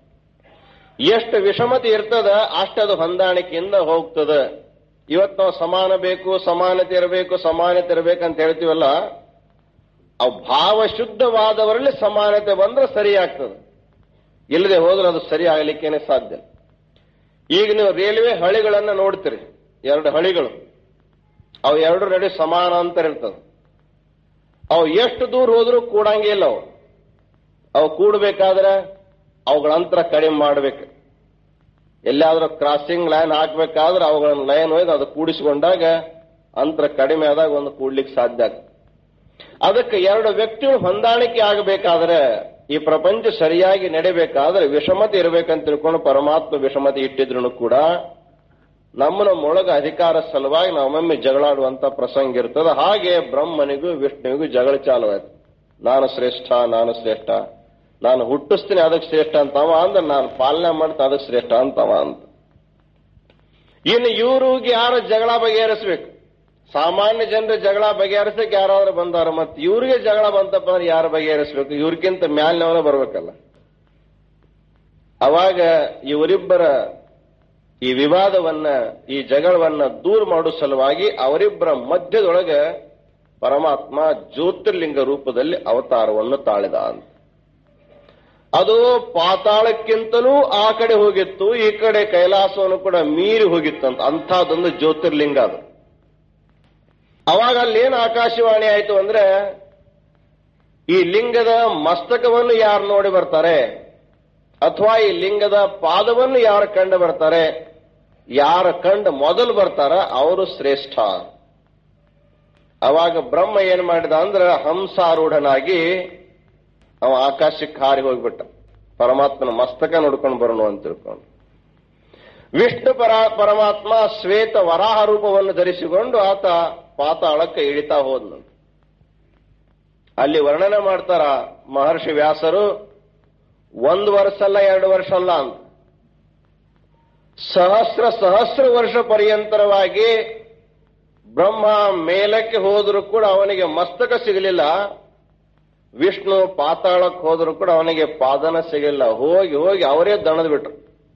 ಎಷ್ಟು ವಿಷಮತೆ ಇರ್ತದ ಅಷ್ಟದು ಹೊಂದಾಣಿಕೆಯಿಂದ ಹೋಗ್ತದ ಇವತ್ತು ನಾವು ಸಮಾನ ಬೇಕು ಸಮಾನತೆ ಇರಬೇಕು ಸಮಾನತೆ ಇರಬೇಕು ಅಂತ ಹೇಳ್ತೀವಲ್ಲ ಅವು ಭಾವ ಶುದ್ಧವಾದವರಲ್ಲಿ ಸಮಾನತೆ ಬಂದ್ರೆ ಸರಿ ಆಗ್ತದೆ ಇಲ್ಲದೆ ಹೋದ್ರೆ ಅದು ಸರಿ ಆಗಲಿಕ್ಕೇನೆ ಸಾಧ್ಯ ಈಗ ನೀವು ರೈಲ್ವೆ ಹಳಿಗಳನ್ನ ನೋಡ್ತೀರಿ ಎರಡು ಹಳಿಗಳು ಅವು ಎರಡು ನಡೆ ಸಮಾನ ಅಂತರ ಇರ್ತದೆ ಅವು ಎಷ್ಟು ದೂರ ಹೋದ್ರೂ ಕೂಡಂಗೇ ಇಲ್ಲ ಅವು ಅವು ಕೂಡಬೇಕಾದ್ರೆ ಅವುಗಳ ಅಂತರ ಕಡಿಮೆ ಮಾಡಬೇಕು ಎಲ್ಲಾದ್ರೂ ಕ್ರಾಸಿಂಗ್ ಲೈನ್ ಹಾಕ್ಬೇಕಾದ್ರೆ ಅವುಗಳನ್ನ ಲೈನ್ ಒಯ್ದು ಅದು ಕೂಡಿಸಿಕೊಂಡಾಗ ಅಂತರ ಕಡಿಮೆ ಆದಾಗ ಒಂದು ಕೂಡ್ಲಿಕ್ಕೆ ಸಾಧ್ಯ ಆಗ್ತದೆ ಅದಕ್ಕೆ ಎರಡು ವ್ಯಕ್ತಿಗಳು ಹೊಂದಾಣಿಕೆ ಆಗಬೇಕಾದ್ರೆ ಈ ಪ್ರಪಂಚ ಸರಿಯಾಗಿ ನಡಿಬೇಕಾದ್ರೆ ವಿಷಮತೆ ಇರಬೇಕಂತ ತಿಳ್ಕೊಂಡು ಪರಮಾತ್ಮ ವಿಷಮತೆ ಇಟ್ಟಿದ್ರು ಕೂಡ ನಮ್ಮ ನಮ್ಮೊಳಗ ಅಧಿಕಾರ ಸಲುವಾಗಿ ನಾವೊಮ್ಮೆ ಜಗಳಾಡುವಂತ ಪ್ರಸಂಗ ಇರ್ತದೆ ಹಾಗೆ ಬ್ರಹ್ಮನಿಗೂ ವಿಷ್ಣುವಿಗೂ ಜಗಳ ಚಾಲುವಾಯ್ತು ನಾನು ಶ್ರೇಷ್ಠ ನಾನು ಶ್ರೇಷ್ಠ ನಾನು ಹುಟ್ಟಿಸ್ತೀನಿ ಅದಕ್ಕೆ ಶ್ರೇಷ್ಠ ಅಂತವ ಅಂದ ನಾನು ಪಾಲನೆ ಮಾಡ್ತೀನಿ ಅದಕ್ಕೆ ಶ್ರೇಷ್ಠ ಅಂತವ ಅಂತ ಇನ್ನು ಇವ್ರಿಗೆ ಯಾರು ಜಗಳ ಬಗೆಹರಿಸ್ಬೇಕು ಸಾಮಾನ್ಯ ಜನರ ಜಗಳ ಬಗೆಹರಿಸಕ್ಕೆ ಯಾರಾದ್ರೂ ಬಂದಾರ ಮತ್ತೆ ಇವ್ರಿಗೆ ಜಗಳ ಬಂತಪ್ಪ ಅಂದ್ರೆ ಯಾರು ಬಗೆಹರಿಸ್ಬೇಕು ಇವ್ರಿಗಿಂತ ಮ್ಯಾಲಿನವನೇ ಬರ್ಬೇಕಲ್ಲ ಅವಾಗ ಇವರಿಬ್ಬರ ಈ ವಿವಾದವನ್ನ ಈ ಜಗಳವನ್ನ ದೂರ ಮಾಡೋ ಸಲುವಾಗಿ ಅವರಿಬ್ಬರ ಮಧ್ಯದೊಳಗೆ ಪರಮಾತ್ಮ ಜ್ಯೋತಿರ್ಲಿಂಗ ರೂಪದಲ್ಲಿ ಅವತಾರವನ್ನು ತಾಳಿದ ಅಂತ ಅದು ಪಾತಾಳಕ್ಕಿಂತಲೂ ಆ ಕಡೆ ಹೋಗಿತ್ತು ಈ ಕಡೆ ಕೈಲಾಸವನ್ನು ಕೂಡ ಮೀರಿ ಹೋಗಿತ್ತಂತ ಅಂಥದ್ದೊಂದು ಜ್ಯೋತಿರ್ಲಿಂಗ ಅದು ಅವಾಗ ಅಲ್ಲೇನು ಆಕಾಶವಾಣಿ ಆಯಿತು ಅಂದ್ರೆ ಈ ಲಿಂಗದ ಮಸ್ತಕವನ್ನು ಯಾರು ನೋಡಿ ಬರ್ತಾರೆ ಅಥವಾ ಈ ಲಿಂಗದ ಪಾದವನ್ನು ಯಾರು ಕಂಡು ಬರ್ತಾರೆ ಯಾರ ಕಂಡು ಮೊದಲು ಬರ್ತಾರ ಅವರು ಶ್ರೇಷ್ಠ ಅವಾಗ ಬ್ರಹ್ಮ ಏನ್ ಮಾಡಿದ ಅಂದ್ರೆ ಹಂಸಾರೂಢನಾಗಿ ಅವ ಆಕಾಶಕ್ಕೆ ಹಾರಿ ಹೋಗ್ಬಿಟ್ಟ ಪರಮಾತ್ಮನ ಮಸ್ತಕ ನೋಡ್ಕೊಂಡು ಬರೋಣ ಅಂತ ತಿಳ್ಕೊಂಡು ವಿಷ್ಣು ಪರ ಪರಮಾತ್ಮ ಶ್ವೇತ ವರಾಹ ರೂಪವನ್ನು ಧರಿಸಿಕೊಂಡು ಆತ ಪಾತಾಳಕ್ಕೆ ಇಳಿತಾ ಹೋದ್ನಂತ ಅಲ್ಲಿ ವರ್ಣನೆ ಮಾಡ್ತಾರ ಮಹರ್ಷಿ ವ್ಯಾಸರು ಒಂದು ವರ್ಷ ಅಲ್ಲ ಎರಡು ವರ್ಷ ಅಲ್ಲ ಅಂತ ಸಹಸ್ರ ಸಹಸ್ರ ವರ್ಷ ಪರ್ಯಂತರವಾಗಿ ಬ್ರಹ್ಮ ಮೇಲಕ್ಕೆ ಹೋದರೂ ಕೂಡ ಅವನಿಗೆ ಮಸ್ತಕ ಸಿಗಲಿಲ್ಲ ವಿಷ್ಣು ಪಾತಾಳಕ್ಕೆ ಹೋದರೂ ಕೂಡ ಅವನಿಗೆ ಪಾದನ ಸಿಗಲಿಲ್ಲ ಹೋಗಿ ಹೋಗಿ ಅವರೇ ದಣದ್ ಬಿಟ್ರು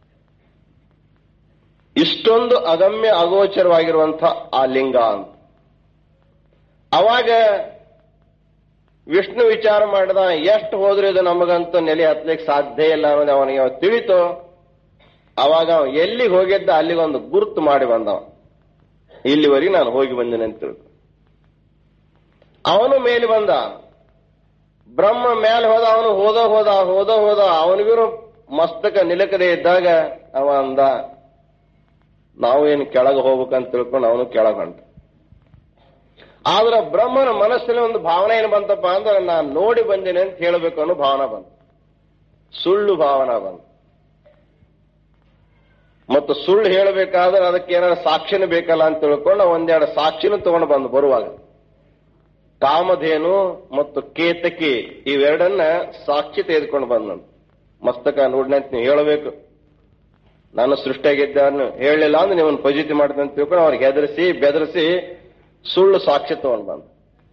ಇಷ್ಟೊಂದು ಅಗಮ್ಯ ಅಗೋಚರವಾಗಿರುವಂಥ ಆ ಲಿಂಗ ಅಂತ ಅವಾಗ ವಿಷ್ಣು ವಿಚಾರ ಮಾಡಿದ ಎಷ್ಟು ಹೋದ್ರೂ ಇದು ನಮಗಂತೂ ನೆಲೆ ಹತ್ಲಿಕ್ಕೆ ಸಾಧ್ಯ ಇಲ್ಲ ಅನ್ನೋದು ಅವನಿಗೆ ಅವಾಗ ತಿಳಿತು ಅವಾಗ ಅವ ಎಲ್ಲಿಗೆ ಹೋಗಿದ್ದ ಅಲ್ಲಿಗೊಂದು ಗುರುತು ಮಾಡಿ ಬಂದವ ಇಲ್ಲಿವರೆಗೆ ನಾನು ಹೋಗಿ ಬಂದೇನೆ ಅಂತ ತಿಳ್ಕೊ ಅವನು ಮೇಲೆ ಬಂದ ಬ್ರಹ್ಮ ಮೇಲೆ ಹೋದ ಅವನು ಹೋದ ಹೋದ ಹೋದ ಹೋದ ಅವನಿಗೂ ಮಸ್ತಕ ನಿಲಕದೆ ಇದ್ದಾಗ ಅವ ಅಂದ ನಾವು ಏನು ಕೆಳಗೆ ಹೋಗ್ಬೇಕಂತ ತಿಳ್ಕೊಂಡು ಅವನು ಕೆಳಗೆ ಹೊಂಟ ಆದ್ರೆ ಬ್ರಹ್ಮನ ಮನಸ್ಸಿನ ಒಂದು ಭಾವನೆ ಏನು ಬಂತಪ್ಪ ಅಂದ್ರೆ ನಾನು ನೋಡಿ ಬಂದೇನೆ ಅಂತ ಹೇಳಬೇಕು ಅನ್ನೋ ಭಾವನೆ ಬಂತು ಸುಳ್ಳು ಭಾವನೆ ಬಂತು ಮತ್ತು ಸುಳ್ಳು ಹೇಳಬೇಕಾದ್ರೆ ಅದಕ್ಕೆ ಏನಾದ್ರು ಸಾಕ್ಷಿನೂ ಬೇಕಲ್ಲ ಅಂತ ತಿಳ್ಕೊಂಡು ಒಂದೆರಡು ಸಾಕ್ಷಿನೂ ತಗೊಂಡು ಬಂದು ಬರುವಾಗ ಕಾಮಧೇನು ಮತ್ತು ಕೇತಕಿ ಇವೆರಡನ್ನ ಸಾಕ್ಷಿ ತೆಗೆದುಕೊಂಡು ಬಂದಂತ ಮಸ್ತಕ ನೋಡಿನಂತ ನೀವು ಹೇಳಬೇಕು ನಾನು ಸೃಷ್ಟಿಯಾಗಿದ್ದಾನು ಹೇಳಲಿಲ್ಲ ಅಂದ್ರೆ ನೀವು ಪಜಿತಿ ಮಾಡ್ತೀನಿ ಅಂತ ತಿಳ್ಕೊಂಡು ಅವ್ರಿಗೆ ಹೆದರಿಸಿ ಬೆದರಿಸಿ ಸುಳ್ಳು ಸಾಕ್ಷಿ ತಗೊಂಡು ಬಂದ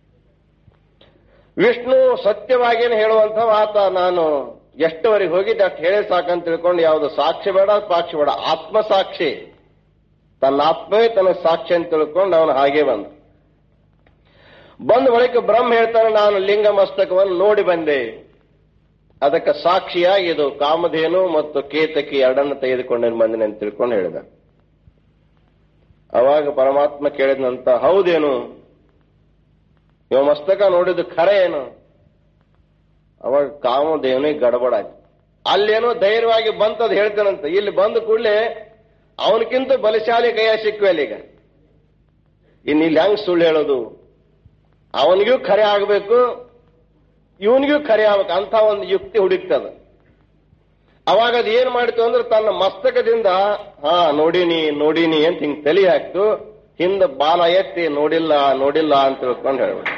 ವಿಷ್ಣು ಸತ್ಯವಾಗೇನು ಹೇಳುವಂತ ಆತ ನಾನು ಎಷ್ಟವರೆಗೆ ಹೋಗಿದ್ದೆ ಅಷ್ಟು ಹೇಳಿ ಸಾಕಂತ ತಿಳ್ಕೊಂಡು ಯಾವುದು ಸಾಕ್ಷಿ ಬೇಡ ಸಾಕ್ಷಿ ಬೇಡ ಆತ್ಮ ಸಾಕ್ಷಿ ತನ್ನ ಆತ್ಮವೇ ತನಗೆ ಸಾಕ್ಷಿ ಅಂತ ತಿಳ್ಕೊಂಡು ಅವನು ಹಾಗೆ ಬಂದ ಬಂದ ಬಳಿಕ ಬ್ರಹ್ಮ ಹೇಳ್ತಾನೆ ನಾನು ಲಿಂಗ ಮಸ್ತಕವನ್ನು ನೋಡಿ ಬಂದೆ ಅದಕ್ಕೆ ಸಾಕ್ಷಿಯಾಗಿ ಇದು ಕಾಮಧೇನು ಮತ್ತು ಕೇತಕಿ ಎರಡನ್ನು ತೆಗೆದುಕೊಂಡು ಬಂದಿನಿ ಅಂತ ತಿಳ್ಕೊಂಡು ಹೇಳಿದ ಅವಾಗ ಪರಮಾತ್ಮ ಕೇಳಿದಂತ ಹೌದೇನು ಇವ ಮಸ್ತಕ ನೋಡಿದ್ದು ಖರೆ ಏನು ಅವಾಗ ಕಾಮಧೇವನಿಗೆ ಗಡಬಡಾಯ್ತು ಅಲ್ಲೇನೋ ಧೈರ್ಯವಾಗಿ ಬಂತದ್ ಹೇಳ್ತಾನಂತ ಇಲ್ಲಿ ಬಂದ ಕೂಡಲೇ ಅವನಕ್ಕಿಂತ ಬಲಶಾಲಿ ಕೈಯ ಸಿಕ್ವೇಲಿ ಈಗ ಇನ್ನು ಇಲ್ಲಿ ಹೆಂಗ್ ಸುಳ್ಳು ಹೇಳೋದು ಅವನಿಗೂ ಖರೆ ಆಗಬೇಕು ಇವನಿಗೂ ಖರೆ ಆಗ್ಬೇಕು ಅಂತ ಒಂದು ಯುಕ್ತಿ ಹುಡುಕ್ತದ ಅವಾಗ ಅದು ಏನ್ ಮಾಡಿತು ಅಂದ್ರೆ ತನ್ನ ಮಸ್ತಕದಿಂದ ಹಾ ನೋಡಿನಿ ನೋಡಿನಿ ಅಂತ ಹಿಂಗ್ ತಲೆ ಹಾಕ್ತು ಹಿಂದ ಬಾಲ ಎತ್ತಿ ನೋಡಿಲ್ಲ ನೋಡಿಲ್ಲ ಅಂತ ತಿಳ್ಕೊಂಡು ಹೇಳ್ಬಿಟ್ಟು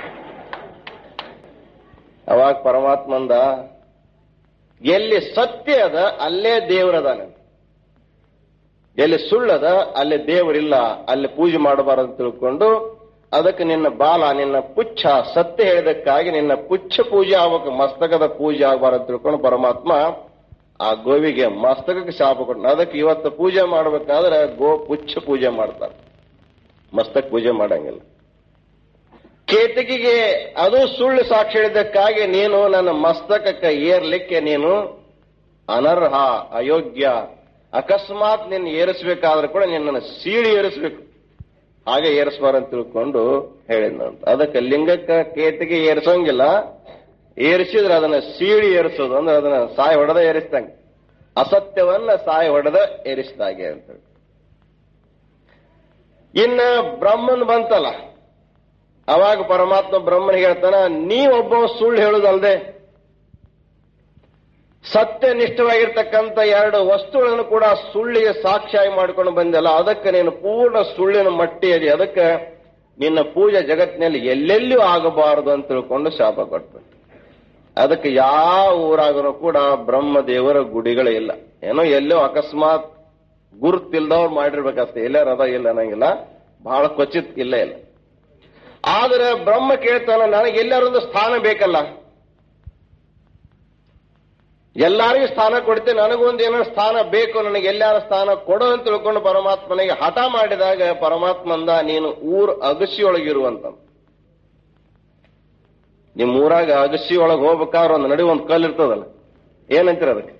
ಅವಾಗ ಪರಮಾತ್ಮಂದ ಎಲ್ಲಿ ಸತ್ಯ ಅದ ಅಲ್ಲೇ ದೇವರದಾನೆ ಎಲ್ಲಿ ಸುಳ್ಳದ ಅಲ್ಲಿ ದೇವರಿಲ್ಲ ಅಲ್ಲಿ ಪೂಜೆ ಮಾಡಬಾರದು ಅಂತ ತಿಳ್ಕೊಂಡು ಅದಕ್ಕೆ ನಿನ್ನ ಬಾಲ ನಿನ್ನ ಪುಚ್ಛ ಸತ್ಯ ಹೇಳಿದಕ್ಕಾಗಿ ನಿನ್ನ ಪುಚ್ಛ ಪೂಜೆ ಆಗ್ಬೇಕು ಮಸ್ತಕದ ಪೂಜೆ ಆಗಬಾರದು ತಿಳ್ಕೊಂಡು ಪರಮಾತ್ಮ ಆ ಗೋವಿಗೆ ಮಸ್ತಕಕ್ಕೆ ಶಾಪ ಕೊಟ್ಟು ಅದಕ್ಕೆ ಇವತ್ತು ಪೂಜೆ ಮಾಡಬೇಕಾದ್ರೆ ಗೋ ಪುಚ್ಛ ಪೂಜೆ ಮಾಡ್ತಾರೆ ಮಸ್ತಕ ಪೂಜೆ ಮಾಡಂಗಿಲ್ಲ ಕೇತಕಿಗೆ ಅದು ಸುಳ್ಳು ಸಾಕ್ಷಿ ಹೇಳಿದ್ದಕ್ಕಾಗಿ ನೀನು ನನ್ನ ಮಸ್ತಕಕ್ಕೆ ಏರ್ಲಿಕ್ಕೆ ನೀನು ಅನರ್ಹ ಅಯೋಗ್ಯ ಅಕಸ್ಮಾತ್ ನಿನ್ನ ಏರಿಸಬೇಕಾದ್ರೆ ಕೂಡ ನಿನ್ನನ್ನು ಸೀಳಿ ಏರಿಸಬೇಕು ಹಾಗೆ ಏರಿಸಬಾರಂತ ತಿಳ್ಕೊಂಡು ಹೇಳಿದ್ನಂತ ಅದಕ್ಕೆ ಲಿಂಗಕ್ಕೆ ಕೇತಿಗೆ ಏರಿಸೋಂಗಿಲ್ಲ ಏರಿಸಿದ್ರೆ ಅದನ್ನ ಸೀಳಿ ಏರಿಸೋದು ಅಂದ್ರೆ ಅದನ್ನ ಸಾಯಿ ಹೊಡೆದ ಏರಿಸ್ದಂಗೆ ಅಸತ್ಯವನ್ನ ಸಾಯಿ ಹೊಡೆದ ಏರಿಸಿದಾಗೆ ಅಂತ ಇನ್ನ ಬ್ರಹ್ಮನ್ ಬಂತಲ್ಲ ಅವಾಗ ಪರಮಾತ್ಮ ಬ್ರಹ್ಮನಿಗೆ ಹೇಳ್ತಾನ ನೀವೊಬ್ಬ ಸುಳ್ಳು ಹೇಳುದಲ್ದೆ ಸತ್ಯನಿಷ್ಠವಾಗಿರ್ತಕ್ಕಂಥ ಎರಡು ವಸ್ತುಗಳನ್ನು ಕೂಡ ಸುಳ್ಳಿಗೆ ಸಾಕ್ಷಿಯಾಗಿ ಮಾಡ್ಕೊಂಡು ಬಂದಲ್ಲ ಅದಕ್ಕೆ ನೀನು ಪೂರ್ಣ ಸುಳ್ಳಿನ ಮಟ್ಟಿಯಲ್ಲಿ ಅದಕ್ಕೆ ನಿನ್ನ ಪೂಜೆ ಜಗತ್ತಿನಲ್ಲಿ ಎಲ್ಲೆಲ್ಲೂ ಆಗಬಾರದು ಅಂತ ತಿಳ್ಕೊಂಡು ಶಾಪ ಕೊಟ್ಬಿಟ್ಟು ಅದಕ್ಕೆ ಯಾವ ಊರಾಗನು ಕೂಡ ಬ್ರಹ್ಮದೇವರ ಗುಡಿಗಳೇ ಇಲ್ಲ ಏನೋ ಎಲ್ಲೋ ಅಕಸ್ಮಾತ್ ಗುರುತಿಲ್ದವ್ರು ಮಾಡಿರ್ಬೇಕಷ್ಟೇ ಎಲ್ಲಾರ ಅದ ಇಲ್ಲ ಅನ್ನಂಗಿಲ್ಲ ಬಹಳ ಕ್ವಚಿತ್ ಇಲ್ಲೇ ಇಲ್ಲ ಆದರೆ ಬ್ರಹ್ಮ ಕೇಳ್ತಾನ ನನಗೆ ಎಲ್ಲರೊಂದು ಸ್ಥಾನ ಬೇಕಲ್ಲ ಎಲ್ಲರಿಗೂ ಸ್ಥಾನ ಕೊಡ್ತೇನೆ ನನಗೊಂದು ಏನೋ ಸ್ಥಾನ ಬೇಕು ನನಗೆ ಎಲ್ಲಾರ ಸ್ಥಾನ ಕೊಡು ಅಂತ ತಿಳ್ಕೊಂಡು ಪರಮಾತ್ಮನಿಗೆ ಹಠ ಮಾಡಿದಾಗ ಪರಮಾತ್ಮಂದ ನೀನು ಊರ್ ಅಗಸಿಯೊಳಗಿರುವಂತ ನಿಮ್ ಊರಾಗ ಅಗಸಿ ಒಳಗೆ ಹೋಗ್ಬೇಕಾದ್ರೆ ಒಂದು ನಡುವೆ ಒಂದು ಕಲ್ಲು ಇರ್ತದಲ್ಲ ಏನಂತೀರ ಅದಕ್ಕೆ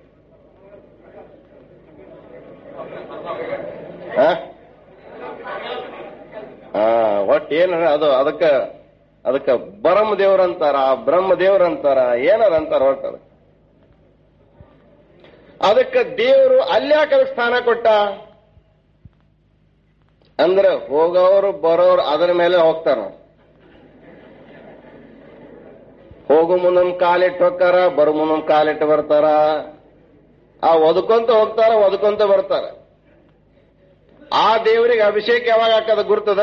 ಆ? ಆ, ಒಟ್ಟು ಏನ ಅದು ಅದಕ್ಕ ಅದಕ್ಕ ಬ್ರಹ್ಮ ದೇವ್ರಂತಾರ ಬ್ರಹ್ಮ ದೇವ್ರಂತಾರ ಏನಾರ ಅಂತಾರ ಒಟ್ಟು ಅದಕ್ಕೆ ಅದಕ್ಕೆ ದೇವರು ಅಲ್ಯಾಕ ಅದಕ್ಕೆ ಸ್ಥಾನ ಕೊಟ್ಟ ಅಂದ್ರೆ ಹೋಗೋರು ಬರೋರು ಅದರ ಮೇಲೆ ಹೋಗ್ತಾರ ಹೋಗು ಮುಂದೊಂದ್ ಕಾಲಿಟ್ಟು ಹೋಗ್ತಾರ ಬರೋ ಮುಂದೊಂದ್ ಕಾಲಿಟ್ಟು ಬರ್ತಾರ ಆ ಒದಕೊಂತ ಹೋಗ್ತಾರ ಒದಕೊಂತ ಬರ್ತಾರ ಆ ದೇವರಿಗೆ ಅಭಿಷೇಕ ಯಾವಾಗ ಹಾಕದ ಗುರ್ತದ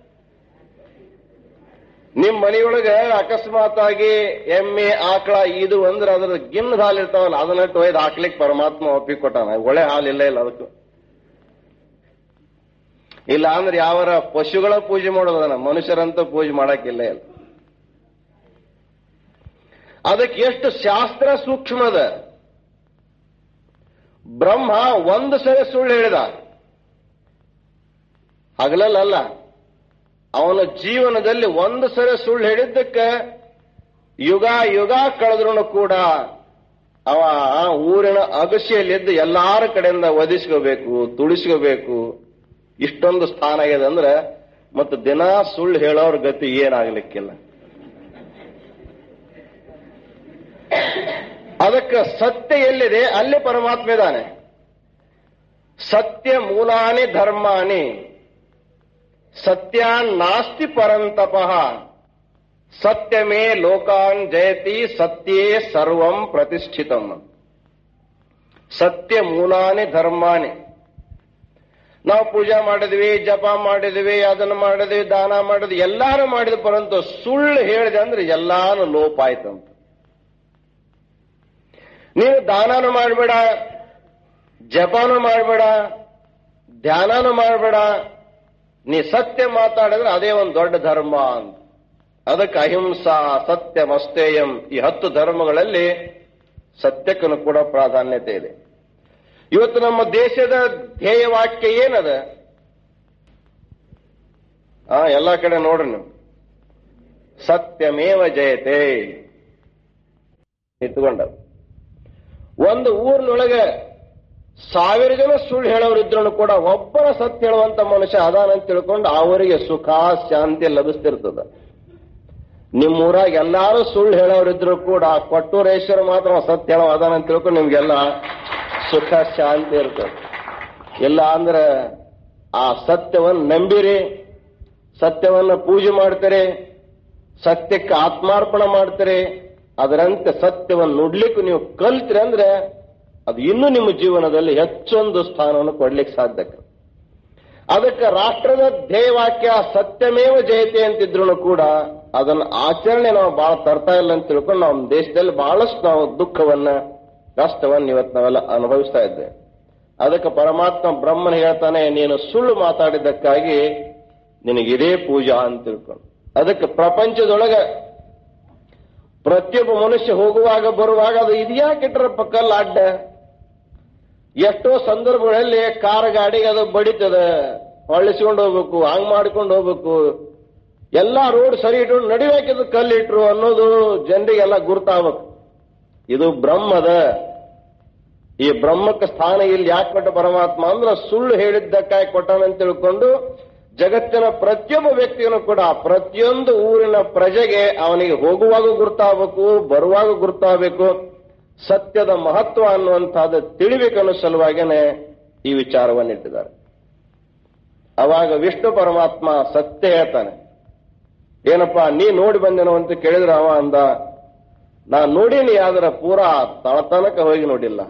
ನಿಮ್ ಮನೆಯೊಳಗ ಅಕಸ್ಮಾತ್ ಆಗಿ ಎಮ್ಮೆ ಆಕಳ ಇದು ಅಂದ್ರೆ ಅದ್ರ ಗಿಣ್ಣದ ಹಾಲು ಇರ್ತಾವಲ್ಲ ಅದನ್ನ ಒಯ್ದು ಹಾಕ್ಲಿಕ್ಕೆ ಪರಮಾತ್ಮ ಒಪ್ಪಿಗೆ ಕೊಟ್ಟಾನ ಒಳ್ಳೆ ಹಾಲು ಇಲ್ಲ ಇಲ್ಲ ಅದಕ್ಕೆ ಇಲ್ಲ ಅಂದ್ರೆ ಯಾವರ ಪಶುಗಳ ಪೂಜೆ ಮಾಡೋದನ್ನ ಮನುಷ್ಯರಂತೂ ಪೂಜೆ ಮಾಡಕ್ಕಿಲ್ಲ ಇಲ್ಲ ಅದಕ್ಕೆ ಎಷ್ಟು ಶಾಸ್ತ್ರ ಸೂಕ್ಷ್ಮದ ಬ್ರಹ್ಮ ಒಂದು ಸರಿ ಸುಳ್ಳು ಹೇಳಿದ ಹಗಲಲ್ಲ ಅವನ ಜೀವನದಲ್ಲಿ ಒಂದು ಸರಿ ಸುಳ್ಳು ಹೇಳಿದ್ದಕ್ಕೆ ಯುಗ ಯುಗ ಕಳೆದ್ರೂ ಕೂಡ ಅವ ಆ ಊರಿನ ಅಗಸಿಯಲ್ಲಿದ್ದು ಎಲ್ಲಾರ ಕಡೆಯಿಂದ ಒದಿಸ್ಕೋಬೇಕು ತುಳಿಸ್ಕೋಬೇಕು ಇಷ್ಟೊಂದು ಸ್ಥಾನ ಆಗಿದೆ ಅಂದ್ರೆ ಮತ್ತು ದಿನ ಸುಳ್ಳು ಹೇಳೋರ್ ಗತಿ ಏನಾಗ್ಲಿಕ್ಕಿಲ್ಲ ಅದಕ್ಕೆ ಸತ್ಯ ಎಲ್ಲಿದೆ ಅಲ್ಲಿ ಪರಮಾತ್ಮ ಇದ್ದಾನೆ ಸತ್ಯ ಮೂಲಾನಿ ಧರ್ಮಾನಿ ಸತ್ಯಾನ್ ನಾಸ್ತಿ ಪರಂತಪಃ ಸತ್ಯಮೇ ಲೋಕಾನ್ ಜಯತಿ ಸತ್ಯೇ ಸರ್ವಂ ಪ್ರತಿಷ್ಠಿತಂ ಸತ್ಯ ಮೂಲಾನಿ ಧರ್ಮಾನಿ ನಾವು ಪೂಜಾ ಮಾಡಿದ್ವಿ ಜಪ ಮಾಡಿದ್ವಿ ಅದನ್ನು ಮಾಡಿದ್ವಿ ದಾನ ಮಾಡಿದ್ವಿ ಎಲ್ಲಾರು ಮಾಡಿದ ಪರಂತು ಸುಳ್ಳು ಹೇಳಿದೆ ಅಂದ್ರೆ ಎಲ್ಲಾನು ಲೋಪ ಆಯ್ತಂತ ನೀವು ದಾನನು ಮಾಡಬೇಡ ಜಪಾನು ಮಾಡಬೇಡ ಧ್ಯಾನನು ಮಾಡಬೇಡ ನೀ ಸತ್ಯ ಮಾತಾಡಿದ್ರೆ ಅದೇ ಒಂದು ದೊಡ್ಡ ಧರ್ಮ ಅಂತ ಅದಕ್ಕೆ ಅಹಿಂಸಾ ಸತ್ಯ ಮಸ್ತೇಯಂ ಈ ಹತ್ತು ಧರ್ಮಗಳಲ್ಲಿ ಸತ್ಯಕ್ಕೂ ಕೂಡ ಪ್ರಾಧಾನ್ಯತೆ ಇದೆ ಇವತ್ತು ನಮ್ಮ ದೇಶದ ಧ್ಯೇಯ ವಾಕ್ಯ ಏನದ ಆ ಎಲ್ಲ ಕಡೆ ನೋಡ್ರಿ ನೀವು ಸತ್ಯಮೇವ ಜಯತೆ ನಿಂತ್ಕೊಂಡ ಒಂದು ಊರಿನೊಳಗೆ ಸಾವಿರ ಜನ ಸುಳ್ಳು ಹೇಳೋರಿದ್ರು ಕೂಡ ಒಬ್ಬರ ಸತ್ಯ ಹೇಳುವಂತ ಮನುಷ್ಯ ಅದಾನಂತ ತಿಳ್ಕೊಂಡು ಅವರಿಗೆ ಸುಖ ಶಾಂತಿ ಲಭಿಸ್ತಿರ್ತದ ನಿಮ್ಮೂರಾಗ ಎಲ್ಲಾರು ಸುಳ್ಳು ಹೇಳೋರಿದ್ರು ಕೂಡ ಕೊಟ್ಟೂರೇಶ್ವರ ಮಾತ್ರ ಸತ್ಯ ಹೇಳೋ ಅದಾನಂತ ತಿಳ್ಕೊಂಡು ನಿಮ್ಗೆಲ್ಲ ಸುಖ ಶಾಂತಿ ಇರ್ತದೆ ಇಲ್ಲ ಅಂದ್ರೆ ಆ ಸತ್ಯವನ್ನ ನಂಬಿರಿ ಸತ್ಯವನ್ನ ಪೂಜೆ ಮಾಡ್ತಾರೆ ಸತ್ಯಕ್ಕೆ ಆತ್ಮಾರ್ಪಣ ಮಾಡ್ತಾರೆ ಅದರಂತೆ ಸತ್ಯವನ್ನು ನುಡ್ಲಿಕ್ಕೆ ನೀವು ಕಲ್ತ್ರಿ ಅಂದ್ರೆ ಅದು ಇನ್ನೂ ನಿಮ್ಮ ಜೀವನದಲ್ಲಿ ಹೆಚ್ಚೊಂದು ಸ್ಥಾನವನ್ನು ಕೊಡ್ಲಿಕ್ಕೆ ಸಾಧ್ಯ ಅದಕ್ಕೆ ರಾಷ್ಟ್ರದ ಧ್ಯೇಯವಾಕ್ಯ ಸತ್ಯಮೇವ ಜಯತೆ ಅಂತಿದ್ರು ಕೂಡ ಅದನ್ನ ಆಚರಣೆ ನಾವು ಬಹಳ ತರ್ತಾ ಇಲ್ಲ ಅಂತ ತಿಳ್ಕೊಂಡು ನಮ್ಮ ದೇಶದಲ್ಲಿ ಬಹಳಷ್ಟು ನಾವು ದುಃಖವನ್ನ ಕಷ್ಟವನ್ನ ಇವತ್ತು ನಾವೆಲ್ಲ ಅನುಭವಿಸ್ತಾ ಇದ್ದೇವೆ ಅದಕ್ಕೆ ಪರಮಾತ್ಮ ಬ್ರಹ್ಮನ ಹೇಳ್ತಾನೆ ನೀನು ಸುಳ್ಳು ಮಾತಾಡಿದ್ದಕ್ಕಾಗಿ ನಿನಗಿದೇ ಪೂಜಾ ಅಂತ ತಿಳ್ಕೊಂಡು ಅದಕ್ಕೆ ಪ್ರಪಂಚದೊಳಗೆ ಪ್ರತಿಯೊಬ್ಬ ಮನುಷ್ಯ ಹೋಗುವಾಗ ಬರುವಾಗ ಅದು ಇದ್ಯಾಕಿಟ್ರಪ್ಪ ಕಲ್ಲು ಅಡ್ಡ ಎಷ್ಟೋ ಸಂದರ್ಭಗಳಲ್ಲಿ ಕಾರ್ ಗಾಡಿಗೆ ಅದು ಬಡಿತದ ಹೊಳ್ಳಿಸ್ಕೊಂಡು ಹೋಗ್ಬೇಕು ಹಂಗ್ ಮಾಡ್ಕೊಂಡು ಹೋಗ್ಬೇಕು ಎಲ್ಲಾ ರೋಡ್ ಸರಿ ಇಟ್ಕೊಂಡು ನಡಿಬೇಕಿದ್ದು ಕಲ್ಲಿಟ್ರು ಅನ್ನೋದು ಜನರಿಗೆಲ್ಲ ಗುರ್ತಾಗಬೇಕು ಇದು ಬ್ರಹ್ಮದ ಈ ಬ್ರಹ್ಮಕ್ಕೆ ಸ್ಥಾನ ಇಲ್ಲಿ ಯಾಕೆ ಕೊಟ್ಟ ಪರಮಾತ್ಮ ಅಂದ್ರೆ ಸುಳ್ಳು ಹೇಳಿದ್ದಕ್ಕಾಗಿ ಕೊಟ್ಟಾನಂತ ತಿಳ್ಕೊಂಡು ಜಗತ್ತಿನ ಪ್ರತಿಯೊಬ್ಬ ವ್ಯಕ್ತಿಯನ್ನು ಕೂಡ ಪ್ರತಿಯೊಂದು ಊರಿನ ಪ್ರಜೆಗೆ ಅವನಿಗೆ ಹೋಗುವಾಗ ಗುರ್ತಾಗಬೇಕು ಬರುವಾಗ ಗುರ್ತಾಗಬೇಕು ಸತ್ಯದ ಮಹತ್ವ ಅನ್ನುವಂತಹದ್ದು ತಿಳಿಬೇಕನ್ನೋ ಸಲುವಾಗಿನೇ ಈ ವಿಚಾರವನ್ನಿಟ್ಟಿದ್ದಾರೆ ಅವಾಗ ವಿಷ್ಣು ಪರಮಾತ್ಮ ಸತ್ಯ ಹೇಳ್ತಾನೆ ಏನಪ್ಪಾ ನೀ ನೋಡಿ ಬಂದೇನೋ ಅಂತ ಕೇಳಿದ್ರೆ ಅವ ಅಂದ ನಾ ನೋಡೀನಿ ಆದ್ರೆ ಪೂರಾ ತಳತನಕ ಹೋಗಿ ನೋಡಿಲ್ಲ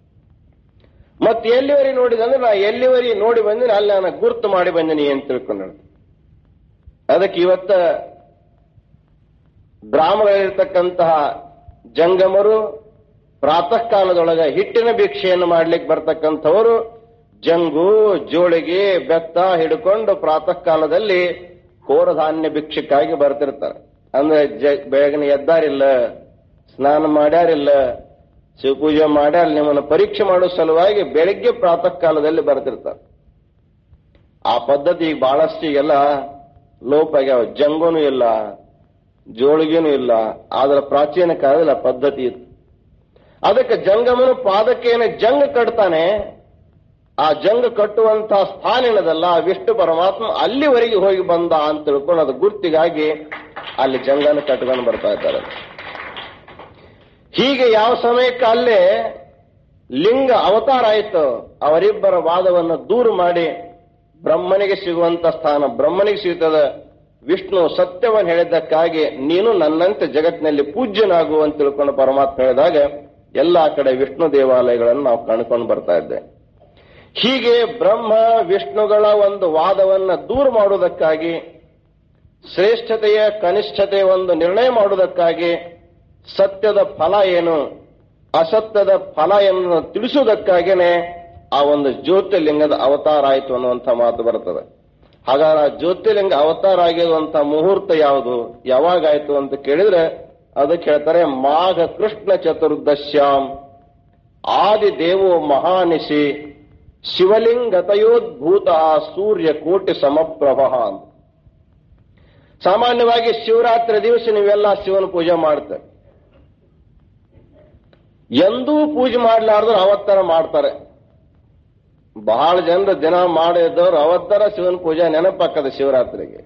ಮತ್ತೆ ಎಲ್ಲಿವರೆಗೆ ನೋಡಿದೆ ಅಂದ್ರೆ ನಾ ಎಲ್ಲಿವರೆಗೆ ನೋಡಿ ಬಂದಿನಿ ಅಲ್ಲಿ ನಾನು ಗುರ್ತು ಮಾಡಿ ಬಂದಿನಿ ಅಂತ ತಿಳ್ಕೊಂಡ ಅದಕ್ಕೆ ಇವತ್ತ ಗ್ರಾಮಗಳಲ್ಲಿರ್ತಕ್ಕಂತಹ ಜಂಗಮರು ಪ್ರಾತಃ ಕಾಲದೊಳಗ ಹಿಟ್ಟಿನ ಭಿಕ್ಷೆಯನ್ನು ಮಾಡ್ಲಿಕ್ಕೆ ಬರ್ತಕ್ಕಂಥವರು ಜಂಗು ಜೋಳಿಗೆ ಬೆತ್ತ ಹಿಡ್ಕೊಂಡು ಪ್ರಾತಃ ಕಾಲದಲ್ಲಿ ಕೋರಧಾನ್ಯ ಭಿಕ್ಷಕ್ಕಾಗಿ ಬರ್ತಿರ್ತಾರೆ ಅಂದ್ರೆ ಜ ಬೆಳಗಿನ ಎದ್ದಾರಿಲ್ಲ ಸ್ನಾನ ಮಾಡ್ಯಾರಿಲ್ಲ ಶಿವಪೂಜೆ ಮಾಡ್ಯಾರ ನಿಮ್ಮನ್ನು ಪರೀಕ್ಷೆ ಮಾಡೋ ಸಲುವಾಗಿ ಬೆಳಿಗ್ಗೆ ಪ್ರಾತಃ ಕಾಲದಲ್ಲಿ ಬರ್ತಿರ್ತಾರೆ ಆ ಪದ್ಧತಿ ಈಗ ಬಹಳಷ್ಟು ಎಲ್ಲ ಲೋಪ ಆಗ್ಯಾವ ಜಂಗುನು ಇಲ್ಲ ಜೋಳಿಗೆನೂ ಇಲ್ಲ ಆದ್ರೆ ಪ್ರಾಚೀನ ಕಾಲದಲ್ಲಿ ಆ ಪದ್ಧತಿ ಇತ್ತು ಅದಕ್ಕೆ ಜಂಗಮನು ಪಾದಕ್ಕೇನೆ ಜಂಗ ಕಟ್ತಾನೆ ಆ ಜಂಗ ಕಟ್ಟುವಂತಹ ಸ್ಥಾನ ಏನದಲ್ಲ ಆ ವಿಷ್ಣು ಪರಮಾತ್ಮ ಅಲ್ಲಿವರೆಗೆ ಹೋಗಿ ಬಂದ ಅಂತ ತಿಳ್ಕೊಂಡು ಅದು ಗುರ್ತಿಗಾಗಿ ಅಲ್ಲಿ ಜಂಗನ ಕಟ್ಕೊಂಡು ಬರ್ತಾ ಇದ್ದಾರೆ ಹೀಗೆ ಯಾವ ಸಮಯಕ್ಕೆ ಅಲ್ಲೇ ಲಿಂಗ ಅವತಾರ ಆಯಿತು ಅವರಿಬ್ಬರ ವಾದವನ್ನು ದೂರ ಮಾಡಿ ಬ್ರಹ್ಮನಿಗೆ ಸಿಗುವಂತ ಸ್ಥಾನ ಬ್ರಹ್ಮನಿಗೆ ಸಿಗುತ್ತದೆ ವಿಷ್ಣು ಸತ್ಯವನ್ನು ಹೇಳಿದ್ದಕ್ಕಾಗಿ ನೀನು ನನ್ನಂತೆ ಜಗತ್ತಿನಲ್ಲಿ ಪೂಜ್ಯನಾಗು ಅಂತ ತಿಳ್ಕೊಂಡು ಪರಮಾತ್ಮ ಹೇಳಿದಾಗ ಎಲ್ಲಾ ಕಡೆ ವಿಷ್ಣು ದೇವಾಲಯಗಳನ್ನು ನಾವು ಕಾಣ್ಕೊಂಡು ಬರ್ತಾ ಇದ್ದೆ ಹೀಗೆ ಬ್ರಹ್ಮ ವಿಷ್ಣುಗಳ ಒಂದು ವಾದವನ್ನ ದೂರ ಮಾಡುವುದಕ್ಕಾಗಿ ಶ್ರೇಷ್ಠತೆಯ ಕನಿಷ್ಠತೆಯ ಒಂದು ನಿರ್ಣಯ ಮಾಡುವುದಕ್ಕಾಗಿ ಸತ್ಯದ ಫಲ ಏನು ಅಸತ್ಯದ ಫಲ ಏನು ತಿಳಿಸುವುದಕ್ಕಾಗಿಯೇ ಆ ಒಂದು ಜ್ಯೋತಿರ್ಲಿಂಗದ ಅವತಾರ ಆಯಿತು ಅನ್ನುವಂಥ ಮಾತು ಬರ್ತದೆ ಹಾಗಾದ್ರೆ ಆ ಜ್ಯೋತಿರ್ಲಿಂಗ ಅವತಾರ ಆಗಿರುವಂತ ಮುಹೂರ್ತ ಯಾವುದು ಯಾವಾಗಾಯ್ತು ಅಂತ ಕೇಳಿದ್ರೆ ಅದಕ್ಕೆ ಹೇಳ್ತಾರೆ ಮಾಘ ಕೃಷ್ಣ ಚತುರ್ದಶ್ಯಾಂ ಆದಿ ದೇವೋ ಮಹಾನಿಶಿ ಶಿವಲಿಂಗತಯೋದ್ಭೂತ ಸೂರ್ಯ ಕೋಟಿ ಸಮಪ್ರಭ ಅಂತ ಸಾಮಾನ್ಯವಾಗಿ ಶಿವರಾತ್ರಿ ದಿವಸ ನೀವೆಲ್ಲ ಶಿವನ ಪೂಜೆ ಮಾಡ್ತಾರೆ ಎಂದೂ ಪೂಜೆ ಮಾಡ್ಲಾರ್ದ್ರೆ ಅವತ್ತರ ಮಾಡ್ತಾರೆ ಬಹಳ ಜನರು ದಿನ ಮಾಡಿದವರು ಅವತ್ತರ ಶಿವನ ಪೂಜೆ ನೆನಪಾಕದ ಶಿವರಾತ್ರಿಗೆ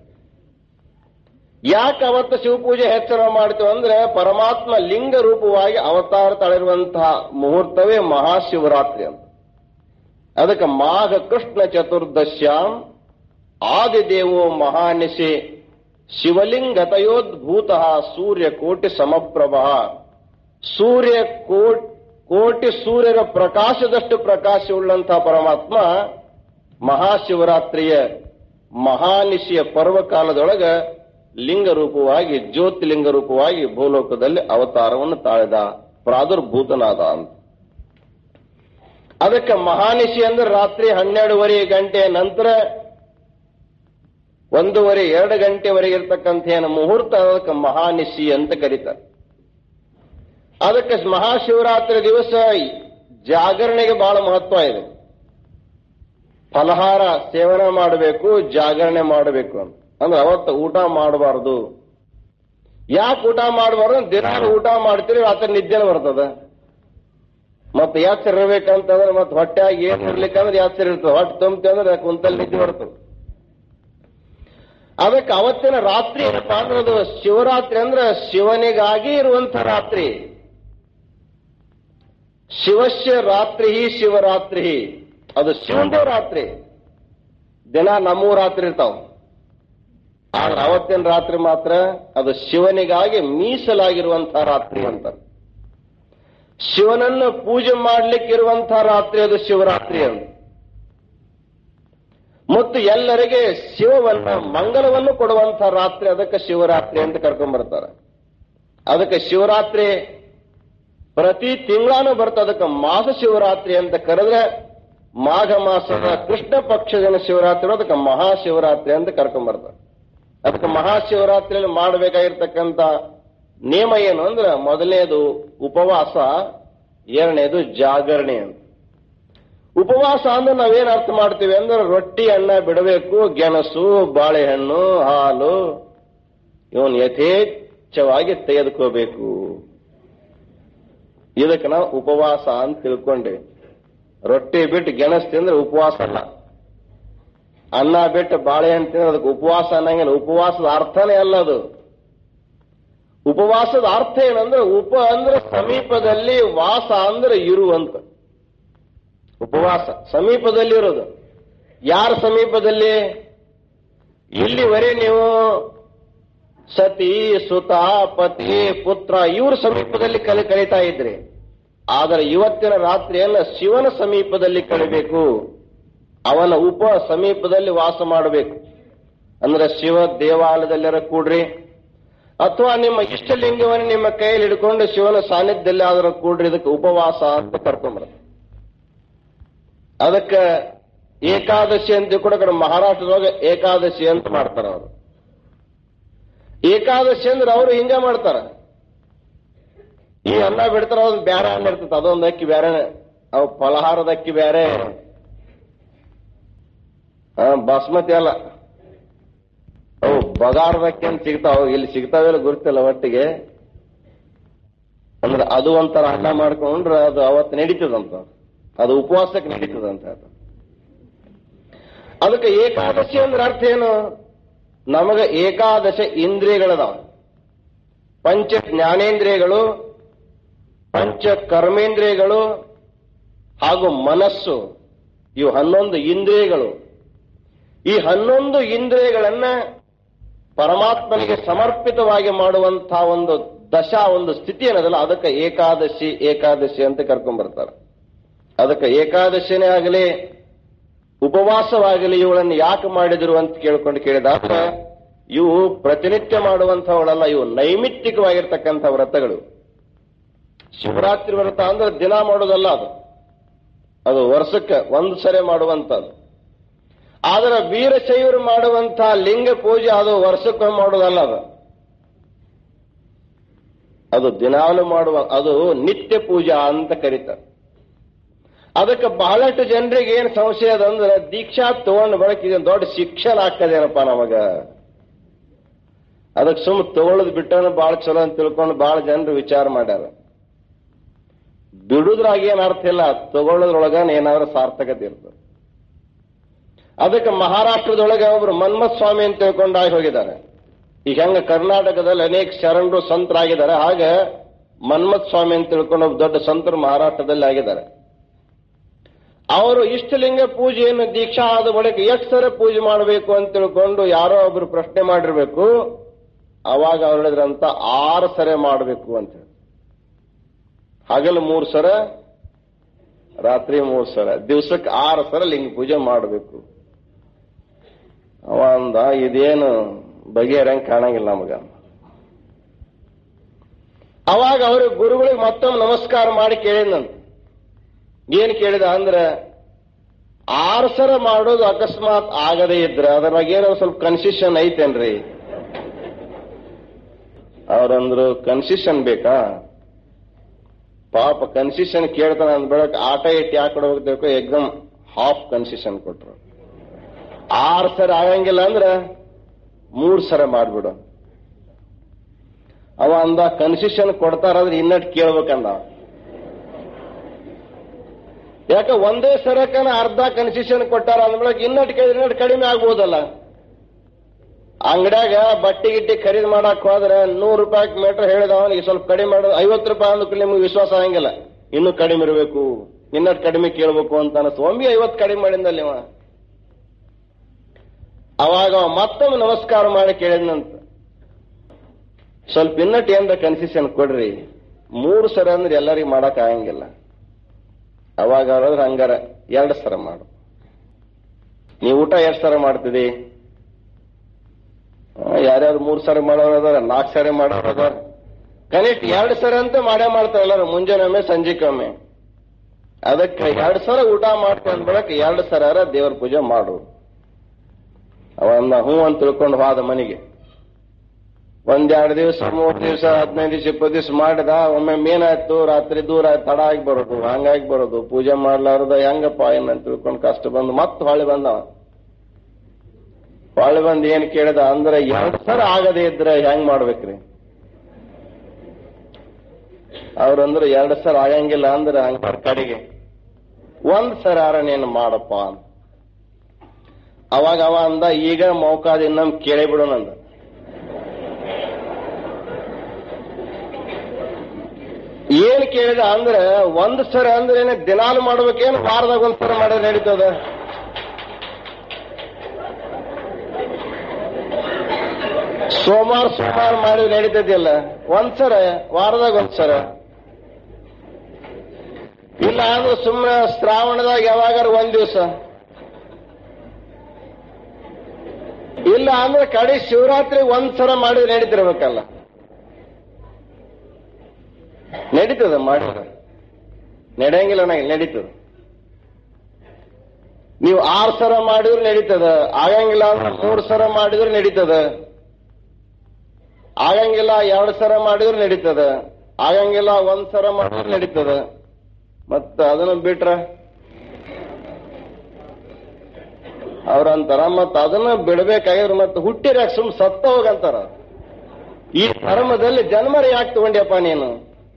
ಯಾಕೆ ಅವತ್ತು ಶಿವಪೂಜೆ ಹೆಚ್ಚರ ಮಾಡ್ತೀವಿ ಅಂದ್ರೆ ಪರಮಾತ್ಮ ಲಿಂಗ ರೂಪವಾಗಿ ಅವತಾರ ತಾಳಿರುವಂತಹ ಮುಹೂರ್ತವೇ ಮಹಾಶಿವರಾತ್ರಿ ಅಂತ ಅದಕ್ಕೆ ಮಾಘ ಕೃಷ್ಣ ಚತುರ್ದಶ್ಯಾಂ ಆದಿದೇವೋ ಮಹಾನಿಶಿ ಶಿವಲಿಂಗತಯೋದ್ಭೂತ ಸೂರ್ಯ ಕೋಟಿ ಸಮಪ್ರಭ ಸೂರ್ಯ ಕೋಟ್ ಕೋಟಿ ಸೂರ್ಯರ ಪ್ರಕಾಶದಷ್ಟು ಪ್ರಕಾಶವುಳ್ಳಂತಹ ಪರಮಾತ್ಮ ಮಹಾಶಿವರಾತ್ರಿಯ ಮಹಾನಿಶಿಯ ಪರ್ವಕಾಲದೊಳಗ ಲಿಂಗ ರೂಪವಾಗಿ ಜ್ಯೋತಿಲಿಂಗ ರೂಪವಾಗಿ ಭೂಲೋಕದಲ್ಲಿ ಅವತಾರವನ್ನು ತಾಳಿದ ಪ್ರಾದುರ್ಭೂತನಾದ ಅಂತ ಅದಕ್ಕೆ ಮಹಾನಿಶಿ ಅಂದ್ರೆ ರಾತ್ರಿ ಹನ್ನೆರಡುವರೆ ಗಂಟೆ ನಂತರ ಒಂದೂವರೆ ಎರಡು ಗಂಟೆವರೆಗೆ ಇರ್ತಕ್ಕಂಥ ಏನು ಮುಹೂರ್ತ ಅದಕ್ಕೆ ಮಹಾನಿಶಿ ಅಂತ ಕರೀತಾರೆ ಅದಕ್ಕೆ ಮಹಾಶಿವರಾತ್ರಿ ದಿವಸ ಜಾಗರಣೆಗೆ ಬಹಳ ಮಹತ್ವ ಇದೆ ಫಲಹಾರ ಸೇವನೆ ಮಾಡಬೇಕು ಜಾಗರಣೆ ಮಾಡಬೇಕು ಅಂತ ಅಂದ್ರೆ ಅವತ್ತು ಊಟ ಮಾಡಬಾರದು ಯಾಕೆ ಊಟ ಮಾಡಬಾರ್ದು ದಿನ ಊಟ ಮಾಡ್ತೀರಿ ರಾತ್ರಿ ನಿದ್ದೆನ ಬರ್ತದ ಮತ್ತೆ ಯಾತ್ರೆ ಇರ್ಬೇಕಂತಂದ್ರೆ ಮತ್ತೆ ಹೊಟ್ಟೆಯಾಗಿ ಏನ್ ಇರ್ಲಿಕ್ಕಂದ್ರೆ ಯಾತ್ರೆ ಇರ್ತದೆ ಹೊಟ್ಟೆ ತುಂಬತಿ ಅಂದ್ರೆ ಕುಂತಲ್ಲಿ ನಿದ್ದೆ ಬರ್ತದೆ ಅದಕ್ಕೆ ಅವತ್ತಿನ ರಾತ್ರಿ ಏನಪ್ಪಾ ಅಂದ್ರೆ ಅದು ಶಿವರಾತ್ರಿ ಅಂದ್ರೆ ಶಿವನಿಗಾಗಿ ಇರುವಂತ ರಾತ್ರಿ ಶಿವಶ್ಯ ರಾತ್ರಿ ಶಿವರಾತ್ರಿ ಅದು ಶಿವಂದೇ ರಾತ್ರಿ ದಿನ ನಮ್ಮೂ ರಾತ್ರಿ ಇರ್ತಾವ ಆದ್ರೆ ಅವತ್ತಿನ ರಾತ್ರಿ ಮಾತ್ರ ಅದು ಶಿವನಿಗಾಗಿ ಮೀಸಲಾಗಿರುವಂತಹ ರಾತ್ರಿ ಅಂತ ಶಿವನನ್ನು ಪೂಜೆ ಮಾಡ್ಲಿಕ್ಕಿರುವಂತಹ ರಾತ್ರಿ ಅದು ಶಿವರಾತ್ರಿ ಅಂತ ಮತ್ತು ಎಲ್ಲರಿಗೆ ಶಿವವನ್ನ ಮಂಗಲವನ್ನು ಕೊಡುವಂತಹ ರಾತ್ರಿ ಅದಕ್ಕೆ ಶಿವರಾತ್ರಿ ಅಂತ ಕರ್ಕೊಂಡ್ ಬರ್ತಾರೆ ಅದಕ್ಕೆ ಶಿವರಾತ್ರಿ ಪ್ರತಿ ತಿಂಗಳಾನು ಬರ್ತದೆ ಅದಕ್ಕೆ ಮಾಸ ಶಿವರಾತ್ರಿ ಅಂತ ಕರೆದ್ರೆ ಮಾಘ ಮಾಸದ ಕೃಷ್ಣ ಪಕ್ಷದ ಶಿವರಾತ್ರಿ ಅದಕ್ಕೆ ಮಹಾಶಿವರಾತ್ರಿ ಅಂತ ಕರ್ಕೊಂಡ್ ಬರ್ತಾರೆ ಅದಕ್ಕೆ ಮಹಾಶಿವರಾತ್ರಿಯಲ್ಲಿ ಮಾಡಬೇಕಾಗಿರ್ತಕ್ಕಂಥ ನಿಯಮ ಏನು ಅಂದ್ರೆ ಮೊದಲನೇದು ಉಪವಾಸ ಎರಡನೇದು ಜಾಗರಣೆ ಅಂತ ಉಪವಾಸ ಅಂದ್ರೆ ನಾವೇನ್ ಅರ್ಥ ಮಾಡ್ತೀವಿ ಅಂದ್ರೆ ರೊಟ್ಟಿ ಅನ್ನ ಬಿಡಬೇಕು ಗೆಣಸು ಬಾಳೆಹಣ್ಣು ಹಾಲು ಇವನ್ ಯಥೇಚ್ಛವಾಗಿ ತೆಗೆದುಕೋಬೇಕು ಇದಕ್ಕೆ ನಾವು ಉಪವಾಸ ಅಂತ ತಿಳ್ಕೊಂಡ್ವಿ ರೊಟ್ಟಿ ಬಿಟ್ಟು ಗೆಣಸ್ ತಿಂದ್ರೆ ಉಪವಾಸ ಅಲ್ಲ ಅನ್ನ ಬಿಟ್ಟು ಬಾಳೆಹಣ್ಣು ತಿಂದ್ರೆ ಅದಕ್ಕೆ ಉಪವಾಸ ಅನ್ನಂಗಿಲ್ಲ ಉಪವಾಸದ ಅರ್ಥನೇ ಅಲ್ಲ ಅದು ಉಪವಾಸದ ಅರ್ಥ ಏನಂದ್ರೆ ಉಪ ಅಂದ್ರೆ ಸಮೀಪದಲ್ಲಿ ವಾಸ ಅಂದ್ರೆ ಇರುವಂತ ಉಪವಾಸ ಸಮೀಪದಲ್ಲಿ ಇರೋದು ಯಾರ ಸಮೀಪದಲ್ಲಿ ಇಲ್ಲಿವರೆ ನೀವು ಸತಿ ಸುತ ಪತಿ ಪುತ್ರ ಇವ್ರ ಸಮೀಪದಲ್ಲಿ ಕಲಿ ಕಲಿತಾ ಇದ್ರಿ ಆದರೆ ಇವತ್ತಿನ ರಾತ್ರಿಯನ್ನ ಶಿವನ ಸಮೀಪದಲ್ಲಿ ಕಳಿಬೇಕು ಅವನ ಉಪ ಸಮೀಪದಲ್ಲಿ ವಾಸ ಮಾಡಬೇಕು ಅಂದ್ರೆ ಶಿವ ದೇವಾಲಯದಲ್ಲಿರ ಕೂಡ್ರಿ ಅಥವಾ ನಿಮ್ಮ ಇಷ್ಟಲಿಂಗವನ್ನು ನಿಮ್ಮ ಕೈಯಲ್ಲಿ ಹಿಡ್ಕೊಂಡು ಶಿವನ ಸಾನ್ನಿಧ್ಯದಲ್ಲಿ ಆದರೂ ಕೂಡ್ರಿ ಇದಕ್ಕೆ ಉಪವಾಸ ಅಂತ ಕರ್ಕೊಂಡ್ಬರುತ್ತೆ ಅದಕ್ಕೆ ಏಕಾದಶಿ ಅಂತ ಕೂಡ ಕಡೆ ಮಹಾರಾಷ್ಟ್ರದೊಳಗೆ ಏಕಾದಶಿ ಅಂತ ಮಾಡ್ತಾರ ಅವರು ಏಕಾದಶಿ ಅಂದ್ರೆ ಅವರು ಹಿಂಗ ಮಾಡ್ತಾರ ಈ ಅನ್ನ ಬಿಡ್ತಾರ ಒಂದು ಬ್ಯಾರೆ ಅನ್ನ ಇರ್ತದೆ ಅದೊಂದು ಅಕ್ಕಿ ಬ್ಯಾರೆ ಅವು ಫಲಹಾರದ ಅಕ್ಕಿ ಬ್ಯಾರೆ ಆ, ಬಾಸ್ಮತಿ ಅಲ್ಲ ಅವು ಬಗಾರದ ಅಕ್ಕಿ ಅಂತ ಸಿಗ್ತಾವ ಇಲ್ಲಿ ಸಿಗ್ತಾವೆಲ್ಲ ಗುರುತಿಲ್ಲ ಒಟ್ಟಿಗೆ ಅಂದ್ರೆ ಅದು ಒಂಥರ ಅನ್ನ ಮಾಡ್ಕೊಂಡ್ರೆ ಅದು ಅವತ್ತು ನಡೀತದಂತ ಅದು ಉಪವಾಸಕ್ಕೆ ನಡೀತದಂತ ಅದು ಅದಕ್ಕೆ ಏಕಾದಶಿ ಅಂದ್ರೆ ಅರ್ಥ ಏನು ನಮಗೆ ಏಕಾದಶ ಇಂದ್ರಿಯಗಳದಾವ ಪಂಚ ಜ್ಞಾನೇಂದ್ರಿಯಗಳು ಪಂಚ ಕರ್ಮೇಂದ್ರಿಯಗಳು ಹಾಗೂ ಮನಸ್ಸು ಇವು ಹನ್ನೊಂದು ಇಂದ್ರಿಯಗಳು ಈ ಹನ್ನೊಂದು ಇಂದ್ರಿಯಗಳನ್ನ ಪರಮಾತ್ಮನಿಗೆ ಸಮರ್ಪಿತವಾಗಿ ಮಾಡುವಂತಹ ಒಂದು ದಶಾ ಒಂದು ಸ್ಥಿತಿ ಏನದಲ್ಲ ಅದಕ್ಕೆ ಏಕಾದಶಿ ಏಕಾದಶಿ ಅಂತ ಕರ್ಕೊಂಡ್ ಬರ್ತಾರೆ ಅದಕ್ಕೆ ಏಕಾದಶಿನೇ ಆಗಲಿ ಉಪವಾಸವಾಗಲಿ ಇವುಗಳನ್ನು ಯಾಕೆ ಮಾಡಿದ್ರು ಅಂತ ಕೇಳ್ಕೊಂಡು ಕೇಳಿದಾಗ ಇವು ಪ್ರತಿನಿತ್ಯ ಮಾಡುವಂತಹವುಗಳಲ್ಲ ಇವು ನೈಮಿತ್ತಿಕವಾಗಿರ್ತಕ್ಕಂಥ ವ್ರತಗಳು ಶಿವರಾತ್ರಿ ವ್ರತ ಅಂದ್ರೆ ದಿನ ಮಾಡೋದಲ್ಲ ಅದು ಅದು ವರ್ಷಕ್ಕೆ ಒಂದು ಸರಿ ಮಾಡುವಂತದ್ದು ಆದರೆ ವೀರಶೈವರು ಮಾಡುವಂತಹ ಲಿಂಗ ಪೂಜೆ ಅದು ವರ್ಷಕ್ಕೊಮ್ಮೆ ಮಾಡೋದಲ್ಲ ಅದು ಅದು ದಿನಾಲು ಮಾಡುವ ಅದು ನಿತ್ಯ ಪೂಜಾ ಅಂತ ಕರೀತಾರೆ ಅದಕ್ಕೆ ಬಹಳಷ್ಟು ಜನರಿಗೆ ಏನ್ ಸಂಶಯ ಅದಂದ್ರೆ ದೀಕ್ಷಾ ತಗೊಂಡು ಬರಕ್ ಇದೊಂದು ದೊಡ್ಡ ಶಿಕ್ಷಣ ಆಗ್ತದೇನಪ್ಪ ನಮಗ ಅದಕ್ಕೆ ಸುಮ್ ತಗೊಳ್ಳೋದು ಬಿಟ್ಟನ ಬಹಳ ಚಲೋ ಅಂತ ತಿಳ್ಕೊಂಡು ಬಹಳ ಜನರು ವಿಚಾರ ಮಾಡ್ಯಾರ ಬಿಡುದ್ರಾಗ ಏನ್ ಅರ್ಥ ಇಲ್ಲ ತಗೊಳ್ಳೋದ್ರೊಳಗ ಏನಾದ್ರೂ ಸಾರ್ಥಕತೆ ಇರ್ತದೆ ಅದಕ್ಕೆ ಮಹಾರಾಷ್ಟ್ರದೊಳಗೆ ಒಬ್ರು ಮನ್ಮತ್ ಸ್ವಾಮಿ ಅಂತ ತಿಳ್ಕೊಂಡಾಗಿ ಹೋಗಿದ್ದಾರೆ ಈಗ ಹೆಂಗ ಕರ್ನಾಟಕದಲ್ಲಿ ಅನೇಕ ಶರಣರು ಸಂತರಾಗಿದ್ದಾರೆ ಹಾಗೆ ಮನ್ಮತ್ ಸ್ವಾಮಿ ಅಂತ ತಿಳ್ಕೊಂಡು ಒಬ್ಬ ದೊಡ್ಡ ಸಂತರು ಮಹಾರಾಷ್ಟ್ರದಲ್ಲಿ ಆಗಿದ್ದಾರೆ ಅವರು ಇಷ್ಟಲಿಂಗ ಪೂಜೆಯನ್ನು ದೀಕ್ಷಾ ಆದ ಬಳಿಕ ಎಷ್ಟು ಸರ ಪೂಜೆ ಮಾಡಬೇಕು ಅಂತ ತಿಳ್ಕೊಂಡು ಯಾರೋ ಒಬ್ರು ಪ್ರಶ್ನೆ ಮಾಡಿರ್ಬೇಕು ಅವಾಗ ಅವ್ರು ಹೇಳಿದ್ರಂತ ಆರು ಸರೆ ಮಾಡಬೇಕು ಅಂತ ಹೇಳಿ ಹಗಲು ಮೂರು ಸರ ರಾತ್ರಿ ಮೂರು ಸರ ದಿವ್ಸಕ್ಕೆ ಆರು ಸರ ಲಿಂಗ ಪೂಜೆ ಮಾಡಬೇಕು ಅವ ಅಂದ ಇದೇನು ಬಗೆಹರಂಗ್ ಕಾಣಂಗಿಲ್ಲ ನಮಗ ಅವಾಗ ಅವರು ಗುರುಗಳಿಗೆ ಮತ್ತೊಮ್ಮೆ ನಮಸ್ಕಾರ ಮಾಡಿ ಕೇಳಿದ್ನಂತ ಏನ್ ಕೇಳಿದ ಅಂದ್ರೆ ಆರು ಸರ ಮಾಡೋದು ಅಕಸ್ಮಾತ್ ಆಗದೇ ಇದ್ರೆ ಅದ್ರಾಗ ಏನೋ ಸ್ವಲ್ಪ ಕನ್ಸಿಷನ್ ಐತೇನ್ರಿ ಅವ್ರಂದ್ರು ಕನ್ಸಿಷನ್ ಬೇಕಾ ಪಾಪ ಕನ್ಸಿಷನ್ ಕೇಳ್ತಾನ ಅಂದ್ ಬೆಳಕ್ ಆಟ ಇಟ್ಟು ಯಾಕೆ ಹೋಗ್ಬೇಕು ಎಕ್ದಮ್ ಹಾಫ್ ಕನ್ಸಿಷನ್ ಕೊಟ್ರು ಆರು ಸರ ಆಗಂಗಿಲ್ಲ ಅಂದ್ರ ಮೂರ್ ಸರ ಮಾಡ್ಬಿಡು ಅವ ಅಂದ ಕನ್ಸಿಷನ್ ಕೊಡ್ತಾರಂದ್ರೆ ಇನ್ನಟ್ ಕೇಳ್ಬೇಕಂದ ಯಾಕ ಒಂದೇ ಸರಕನ ಅರ್ಧ ಕನ್ಸಿಷನ್ ಕೊಟ್ಟಾರ ಅಂದ್ಬಿಡಕ್ ಇನ್ನಟ್ ಕೇಳಿದ್ರೆ ಇನ್ನಟ್ ಕಡಿಮೆ ಆಗ್ಬೋದಲ್ಲ ಅಂಗಡ್ಯಾಗ ಬಟ್ಟೆ ಗಿಟ್ಟಿ ಖರೀದಿ ಮಾಡಕ್ ಹೋದ್ರೆ ನೂರು ರೂಪಾಯಿ ಮೀಟರ್ ಹೇಳಿದ ಅವನಿಗೆ ಸ್ವಲ್ಪ ಕಡಿಮೆ ಮಾಡೋದು ಐವತ್ತು ರೂಪಾಯಿ ಅಂದ್ಕೂಡ್ಲೆ ನಿಮ್ಗೆ ವಿಶ್ವಾಸ ಆಗಂಗಿಲ್ಲ ಇನ್ನೂ ಕಡಿಮೆ ಇರಬೇಕು ಇನ್ನಟ್ ಕಡಿಮೆ ಕೇಳಬೇಕು ಅಂತ ಅನಿಸ್ತು ಒಮ್ಮೆ ಐವತ್ತು ಕಡಿಮೆ ಮಾಡಿದ್ನಲ್ಲಿ ಇವ ಅವಾಗ ಅವ ಮತ್ತೊಮ್ಮೆ ನಮಸ್ಕಾರ ಮಾಡಿ ಕೇಳಿದ್ನಂತ ಸ್ವಲ್ಪ ಇನ್ನಟ್ ಏನ್ರ ಕನ್ಸಿಷನ್ ಕೊಡ್ರಿ ಮೂರು ಸರ ಅಂದ್ರೆ ಎಲ್ಲರಿಗೂ ಮಾಡಕ್ ಆಗಂಗಿಲ್ಲ ಅವಾಗ ಅವ್ರದ್ರ ಹಂಗಾರ ಎರಡು ಸರ ಮಾಡು ನೀವು ಊಟ ಎಷ್ಟು ಸರ ಮಾಡ್ತಿದಿ ಆ, ಯಾರ್ಯಾರು ಮೂರ್ ಸರಿ ಮಾಡೋರು ಅದಾರ ನಾಲ್ಕು ಸರಿ ಮಾಡೋರು ಅದಾರ ಕನಿಷ್ಠ ಎರಡು ಸರಿ ಅಂತ ಮಾಡೇ ಮಾಡ್ತಾರೆ ಎಲ್ಲರೂ ಮುಂಜಾನೆ ಸಂಜೆಗೊಮ್ಮೆ ಅದಕ್ಕೆ ಎರಡು ಸಲ ಊಟ ಮಾಡ್ಕೊಂಡ್ ಬರಕ್ ಎರಡು ಸರ ದೇವ್ರ ಪೂಜೆ ಮಾಡು ಅವನ್ನ ಹ್ಞೂ ಅಂತ ತಿಳ್ಕೊಂಡು ಹೋದ ಮನೆಗೆ ಒಂದೆರಡು ದಿವಸ ಮೂರ್ ದಿವಸ ಹದಿನೈದು ದಿವಸ ಇಪ್ಪತ್ತು ದಿವಸ ಮಾಡಿದ ಒಮ್ಮೆ ಮೇನಾಯ್ತು ರಾತ್ರಿ ದೂರ ಆಯ್ತು ತಡ ಆಗಿ ಬರೋದು ಹಂಗಾಗಿ ಬರೋದು ಪೂಜೆ ಮಾಡ್ಲಾರ್ದ ಹೆಂಗಪ್ಪ ಏನ್ ಅಂತ ತಿಳ್ಕೊಂಡು ಕಷ್ಟ ಬಂದು ಮತ್ತೆ ಹೊಳ್ಳಿ ಬಂದವ ಹೊಳ್ಳಿ ಬಂದು ಏನ್ ಕೇಳಿದ ಅಂದ್ರೆ ಎರಡ್ ಸರ ಆಗದೆ ಇದ್ರೆ ಹೆಂಗ್ ಮಾಡ್ಬೇಕ್ರಿ ಅವ್ರಂದ್ರೆ ಎರಡ್ ಸರ ಆಗಂಗಿಲ್ಲ ಅಂದ್ರೆ ಹಂಗ ಕಡೆಗೆ ಒಂದ್ ಸರ ನೀನು ಮಾಡಪ್ಪ ಅಂತ ಅವಾಗ ಅವ ಅಂದ ಈಗ ಮೌಕಾದ ಇನ್ನೊಮ್ಮೆ ಕೇಳಿ ಬಿಡೋಣಂದ ಏನ್ ಕೇಳಿದ ಅಂದ್ರೆ ಒಂದ್ ಸರ ಅಂದ್ರೆ ಏನ ದಿನಾಲು ಮಾಡ್ಬೇಕೇನು ವಾರದಾಗ ಒಂದ್ ಸರ ಮಾಡಿದ್ರೆ ನಡೀತದ ಸೋಮವಾರ ಸೋಮವಾರ ಮಾಡಿದ್ರೆ ನಡೀತದಿಲ್ಲ ಒಂದ್ಸರ ವಾರದಾಗ ಒಂದ್ಸರ ಇಲ್ಲ ಅಂದ್ರೆ ಸುಮ್ಮನೆ ಶ್ರಾವಣದಾಗ ಯಾವಾಗಾರ ಒಂದ್ ದಿವಸ ಇಲ್ಲ ಅಂದ್ರೆ ಕಡೆ ಶಿವರಾತ್ರಿ ಒಂದ್ಸರ ಮಾಡಿದ್ರೆ ನಡೀತಿರ್ಬೇಕಲ್ಲ ನಡೀತದ ಮಾಡಿದ್ರೆ ನಡೆಯಂಗಿಲ್ಲ ನನಗೆ ನಡೀತದ ನೀವು ಆರು ಸರ ಮಾಡಿದ್ರೆ ನಡೀತದ ಆಗಂಗಿಲ್ಲ ಅಂದ್ರೆ ಮೂರು ಸರ ಮಾಡಿದ್ರೆ ನಡೀತದ ಆಗಂಗಿಲ್ಲ ಎರಡು ಸರ ಮಾಡಿದ್ರೆ ನಡೀತದ ಆಗಂಗಿಲ್ಲ ಒಂದ್ ಸರ ಮಾಡಿದ್ರೆ ನಡೀತದ ಮತ್ತ ಅದನ್ನ ಬಿಟ್ರ ಅವ್ರಂತಾರ ಮತ್ತ ಅದನ್ನ ಬಿಡ್ಬೇಕಾಗಿದ್ರೆ ಮತ್ತೆ ಹುಟ್ಟಿರ್ಯಾಕ ಸುಮ್ ಸತ್ತ ಹೋಗಂತಾರ ಈ ಧರ್ಮದಲ್ಲಿ ಜನ್ಮರಿ ಯಾಕೆ ತಗೊಂಡ್ಯಪ್ಪ ನೀನು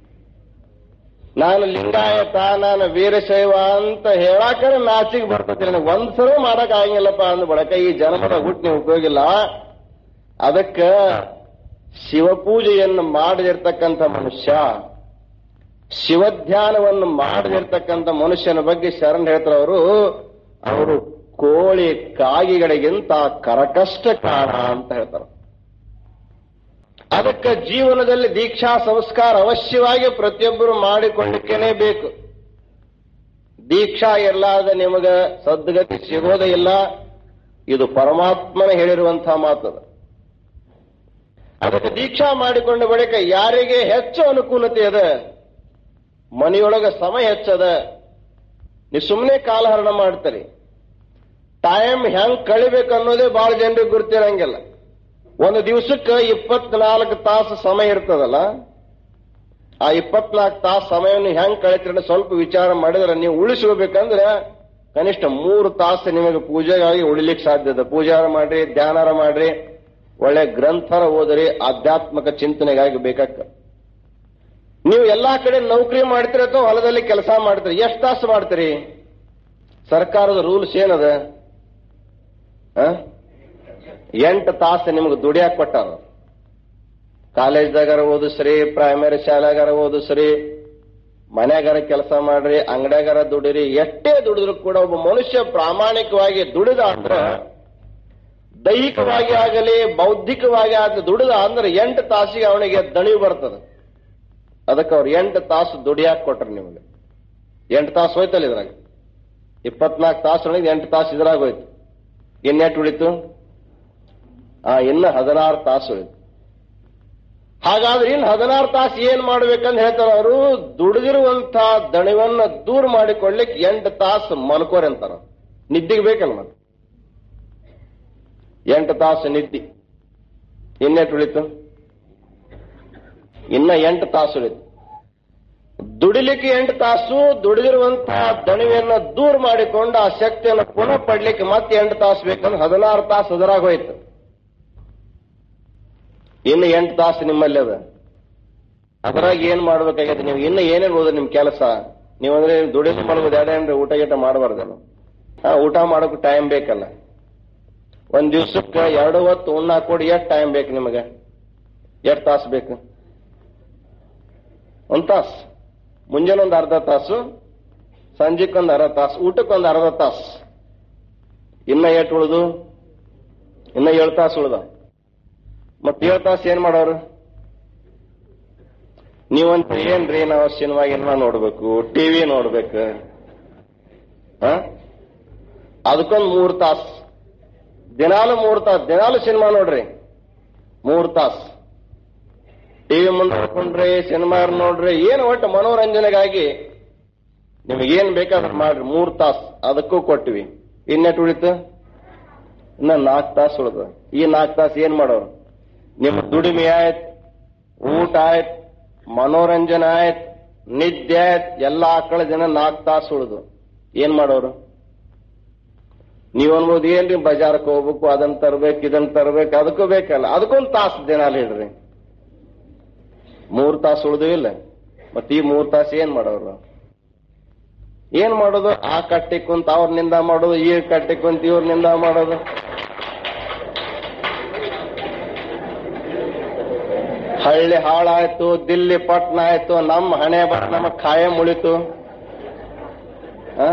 ನಾನು ಲಿಂಗಾಯತ ನಾನು ವೀರಶೈವ ಅಂತ ಹೇಳಾಕರೆ ನಾಚಿಗೆ ಬರ್ತೈತಿ ನನಗೆ ಒಂದ್ ಸಲ ಮಾಡಕ್ ಆಗಂಗಿಲ್ಲಪ್ಪ ಅಂದ್ ಬಡಕ ಈ ಜನ್ಮದ ಹುಟ್ಟು ನೀವು ಉಪಯೋಗಿಲ್ಲ ಅದಕ್ಕ ಶಿವಪೂಜೆಯನ್ನು ಮಾಡದಿರ್ತಕ್ಕಂಥ ಮನುಷ್ಯ ಶಿವಧ್ಯಾನವನ್ನು ಮಾಡದಿರ್ತಕ್ಕಂಥ ಮನುಷ್ಯನ ಬಗ್ಗೆ ಶರಣ್ ಹೇಳ್ತಾರೆ ಅವರು ಅವರು ಕೋಳಿ ಕಾಗಿಗಳಿಗಿಂತ ಕರಕಷ್ಟ ಕಾಣ ಅಂತ ಹೇಳ್ತಾರೆ ಅದಕ್ಕೆ ಜೀವನದಲ್ಲಿ ದೀಕ್ಷಾ ಸಂಸ್ಕಾರ ಅವಶ್ಯವಾಗಿ ಪ್ರತಿಯೊಬ್ಬರು ಮಾಡಿಕೊಳ್ಳಿಕ್ಕೇನೆ ಬೇಕು ದೀಕ್ಷಾ ಇರಲಾದ ನಿಮಗ ಸದ್ಗತಿ ಸಿಗೋದೇ ಇಲ್ಲ ಇದು ಪರಮಾತ್ಮನ ಹೇಳಿರುವಂತಹ ಮಾತದ ಅದಕ್ಕೆ ದೀಕ್ಷಾ ಮಾಡಿಕೊಂಡ ಬಳಿಕ ಯಾರಿಗೆ ಹೆಚ್ಚು ಅನುಕೂಲತೆ ಅದ ಮನೆಯೊಳಗ ಸಮಯ ಹೆಚ್ಚದ ನೀವು ಸುಮ್ಮನೆ ಕಾಲಹರಣ ಮಾಡ್ತೀರಿ ಟೈಮ್ ಹೆಂಗ್ ಕಳಿಬೇಕು ಅನ್ನೋದೇ ಬಹಳ ಜನರಿಗೆ ಗುರ್ತಿರಂಗಿಲ್ಲ ಒಂದು ದಿವಸಕ್ಕೆ ಇಪ್ಪತ್ನಾಲ್ಕು ತಾಸು ಸಮಯ ಇರ್ತದಲ್ಲ ಆ ಇಪ್ಪತ್ನಾಲ್ಕು ತಾಸು ಸಮಯವನ್ನು ಹೆಂಗ್ ಕಳಿತೀರ ಸ್ವಲ್ಪ ವಿಚಾರ ಮಾಡಿದ್ರೆ ನೀವು ಉಳಿಸ್ಕೋಬೇಕಂದ್ರೆ ಕನಿಷ್ಠ ಮೂರು ತಾಸು ನಿಮಗೆ ಪೂಜೆಗಾಗಿ ಉಳಿಲಿಕ್ಕೆ ಸಾಧ್ಯ ಇದೆ ಪೂಜಾರ ಮಾಡ್ರಿ ಧ್ಯಾನಾರ ಮಾಡ್ರಿ ಒಳ್ಳೆ ಗ್ರಂಥರ ಓದ್ರಿ ಆಧ್ಯಾತ್ಮಿಕ ಚಿಂತನೆಗಾಗಿ ಬೇಕಾಕ ನೀವು ಎಲ್ಲಾ ಕಡೆ ನೌಕರಿ ಮಾಡ್ತೀರಿ ಅಥವಾ ಹೊಲದಲ್ಲಿ ಕೆಲಸ ಮಾಡ್ತೀರಿ ಎಷ್ಟು ತಾಸು ಮಾಡ್ತೀರಿ ಸರ್ಕಾರದ ರೂಲ್ಸ್ ಏನದ ಆ? ಎಂಟು ತಾಸು ನಿಮ್ಗೆ ದುಡಿಯಾಕ ಕೊಟ್ಟಾರ ಕಾಲೇಜ್ದಾಗಾರ ಓದಿಸ್ರಿ ಪ್ರೈಮರಿ ಶಾಲೆಗಾರ ಓದಿಸ್ರಿ ಮನ್ಯಾಗಾರ ಕೆಲಸ ಮಾಡ್ರಿ ಅಂಗಡ್ಯಾಗಾರ ದುಡಿರಿ ಎಷ್ಟೇ ದುಡಿದ್ರು ಕೂಡ ಒಬ್ಬ ಮನುಷ್ಯ ಪ್ರಾಮಾಣಿಕವಾಗಿ ದುಡಿದ ಅಂದ್ರ ದೈಹಿಕವಾಗಿ ಆಗಲಿ ಬೌದ್ಧಿಕವಾಗಿ ಆಗಲಿ ದುಡಿದ ಅಂದ್ರೆ ಎಂಟು ತಾಸಿಗೆ ಅವನಿಗೆ ದಣಿವು ಬರ್ತದೆ ಅದಕ್ಕೆ ಅವ್ರು ಎಂಟು ತಾಸು ದುಡಿಯಾಕ ಕೊಟ್ರು ನಿಮಗೆ ಎಂಟು ತಾಸು ಹೋಯ್ತಲ್ಲ ಇದ್ರಾಗ ಇಪ್ಪತ್ನಾಲ್ಕು ತಾಸೊಳಗೆ ಎಂಟು ತಾಸು ಇದ್ರಾಗ ಹೋಯ್ತು ಇನ್ನೆಟ್ಟು ಉಳಿತು ಆ ಇನ್ನು ಹದಿನಾರು ತಾಸು ಉಳಿತು ಹಾಗಾದ್ರೆ ಇನ್ನು ಹದಿನಾರು ತಾಸು ಏನ್ ಮಾಡ್ಬೇಕಂತ ಹೇಳ್ತಾರೆ ಅವರು ದುಡಿದಿರುವಂತ ದಣಿವನ್ನ ದೂರ ಮಾಡಿಕೊಳ್ಳಿಕ್ಕೆ ಎಂಟು ತಾಸು ಮಲ್ಕೋರಿ ಅಂತಾರ ನಿದ್ದಿಗೆ ಬೇಕಲ್ಲ ಮತ್ತೆ ಎಂಟು ತಾಸು ನಿದ್ದಿ ಇನ್ನೆಟ್ಟು ಉಳಿತು ಇನ್ನ ಎಂಟು ತಾಸು ಉಳಿತು ದುಡಿಲಿಕ್ಕೆ ಎಂಟು ತಾಸು ದುಡಿದಿರುವಂತಹ ದಣಿವೆಯನ್ನ ದೂರ ಮಾಡಿಕೊಂಡು ಆ ಶಕ್ತಿಯನ್ನು ಪುನಃ ಪಡ್ಲಿಕ್ಕೆ ಮತ್ತೆ ಎಂಟು ತಾಸು ಬೇಕಂದ್ರೆ ಹದಿನಾರು ತಾಸು ಅದರಾಗ ಹೋಯ್ತು ಇನ್ನು ಎಂಟು ತಾಸು ನಿಮ್ಮಲ್ಲಿ ಅದ ಅದರಾಗ ಏನ್ ಮಾಡ್ಬೇಕಾಗೈತೆ ನೀವು ಇನ್ನು ಏನೇನು ಓದ ನಿಮ್ ಕೆಲಸ ನೀವಂದ್ರೆ ದುಡಿದು ಮಾಡ್ಬೋದು ಎರಡೇನ್ರಿ ಊಟ ಗೀಟ ಮಾಡಬಾರ್ದಲ್ಲ ಹಾ ಊಟ ಮಾಡೋಕೆ ಟೈಮ್ ಬೇಕಲ್ಲ ಒಂದ್ ದಿವ್ಸಕ್ಕೆ ಎರಡು ಹೊತ್ತು ಉಣ್ಣ ಕೊಡಿ ಎಷ್ಟು ಟೈಮ್ ಬೇಕು ನಿಮಗೆ ಎಷ್ಟು ತಾಸು ಬೇಕು ಒಂದ್ ತಾಸು ಮುಂಜಾನೆ ಒಂದು ಅರ್ಧ ತಾಸು ಸಂಜೆಕೊಂದು ಅರ್ಧ ತಾಸು ಊಟಕ್ಕೊಂದು ಅರ್ಧ ತಾಸು ಇನ್ನ ಎಷ್ಟು ಉಳಿದು ಇನ್ನ ಏಳು ತಾಸು ಉಳ್ದ ಮತ್ತೆ ಏಳು ತಾಸು ಏನ್ ಮಾಡೋರು ನೀವಂತ ಏನ್ರಿ ನಾವು ಸಿನಿಮಾ ಗಿನ್ಮಾ ನೋಡ್ಬೇಕು ಟಿವಿ ನೋಡ್ಬೇಕು ಹ ಅದಕ್ಕೊಂದು ಮೂರು ತಾಸು ದಿನಾಲು ಮೂರು ತಾಸು ದಿನಾಲು ಸಿನಿಮಾ ನೋಡ್ರಿ ಮೂರು ತಾಸು ಟಿವಿ ಮುಂದೆ ಹಾಕೊಂಡ್ರಿ ಸಿನಿಮಾ ನೋಡ್ರಿ ಏನು ಒಟ್ಟು ಮನೋರಂಜನೆಗಾಗಿ ನಿಮಗೇನ್ ಬೇಕಾದ್ರೆ ಮಾಡ್ರಿ ಮೂರ್ ತಾಸು ಅದಕ್ಕೂ ಕೊಟ್ಟಿವಿ ಇನ್ನೆಟ್ಟು ಉಳಿತು ಇನ್ನ ನಾಲ್ಕು ತಾಸು ಉಳಿದ ಈ ನಾಲ್ಕು ತಾಸು ಏನ್ ಮಾಡೋರು ನಿಮ್ಮ ದುಡಿಮೆ ಆಯ್ತು ಊಟ ಆಯ್ತು ಮನೋರಂಜನೆ ಆಯ್ತು ನಿದ್ದೆ ಆಯ್ತು ಎಲ್ಲ ಆಕಳ ಜನ ನಾಲ್ಕು ತಾಸು ಉಳಿದು ಏನ್ ಮಾಡೋರು ನೀವ್ ಅನ್ಬೋದು ಏನ್ರಿ ಬಜಾರ್ಕ್ ಹೋಗ್ಬೇಕು ಅದನ್ನ ತರ್ಬೇಕು ಇದನ್ನ ತರ್ಬೇಕು ಅದಕ್ಕೂ ಬೇಕಲ್ಲ ಅದಕ್ಕೊಂದು ತಾಸು ದಿನಾಲ್ ಹೇಳ್ರಿ ಮೂರ್ ತಾಸು ಉಳಿದು ಇಲ್ಲ ಮತ್ತೆ ಈ ಮೂರ್ ತಾಸು ಏನ್ ಮಾಡೋರು ಏನ್ ಮಾಡೋದು ಆ ಕಟ್ಟಿ ಕುಂತ ಅವ್ರ ನಿಂದ ಮಾಡೋದು ಈ ಕಟ್ಟಿ ಕುಂತ ಇವ್ರ ನಿಂದ ಮಾಡೋದು ಹಳ್ಳಿ ಹಾಳಾಯ್ತು ದಿಲ್ಲಿ ಪಟ್ನ ಆಯ್ತು ನಮ್ಮ ಹಣೆ ಬರ ನಮ್ಮ ಖಾಯಂ ಉಳಿತು ಆ?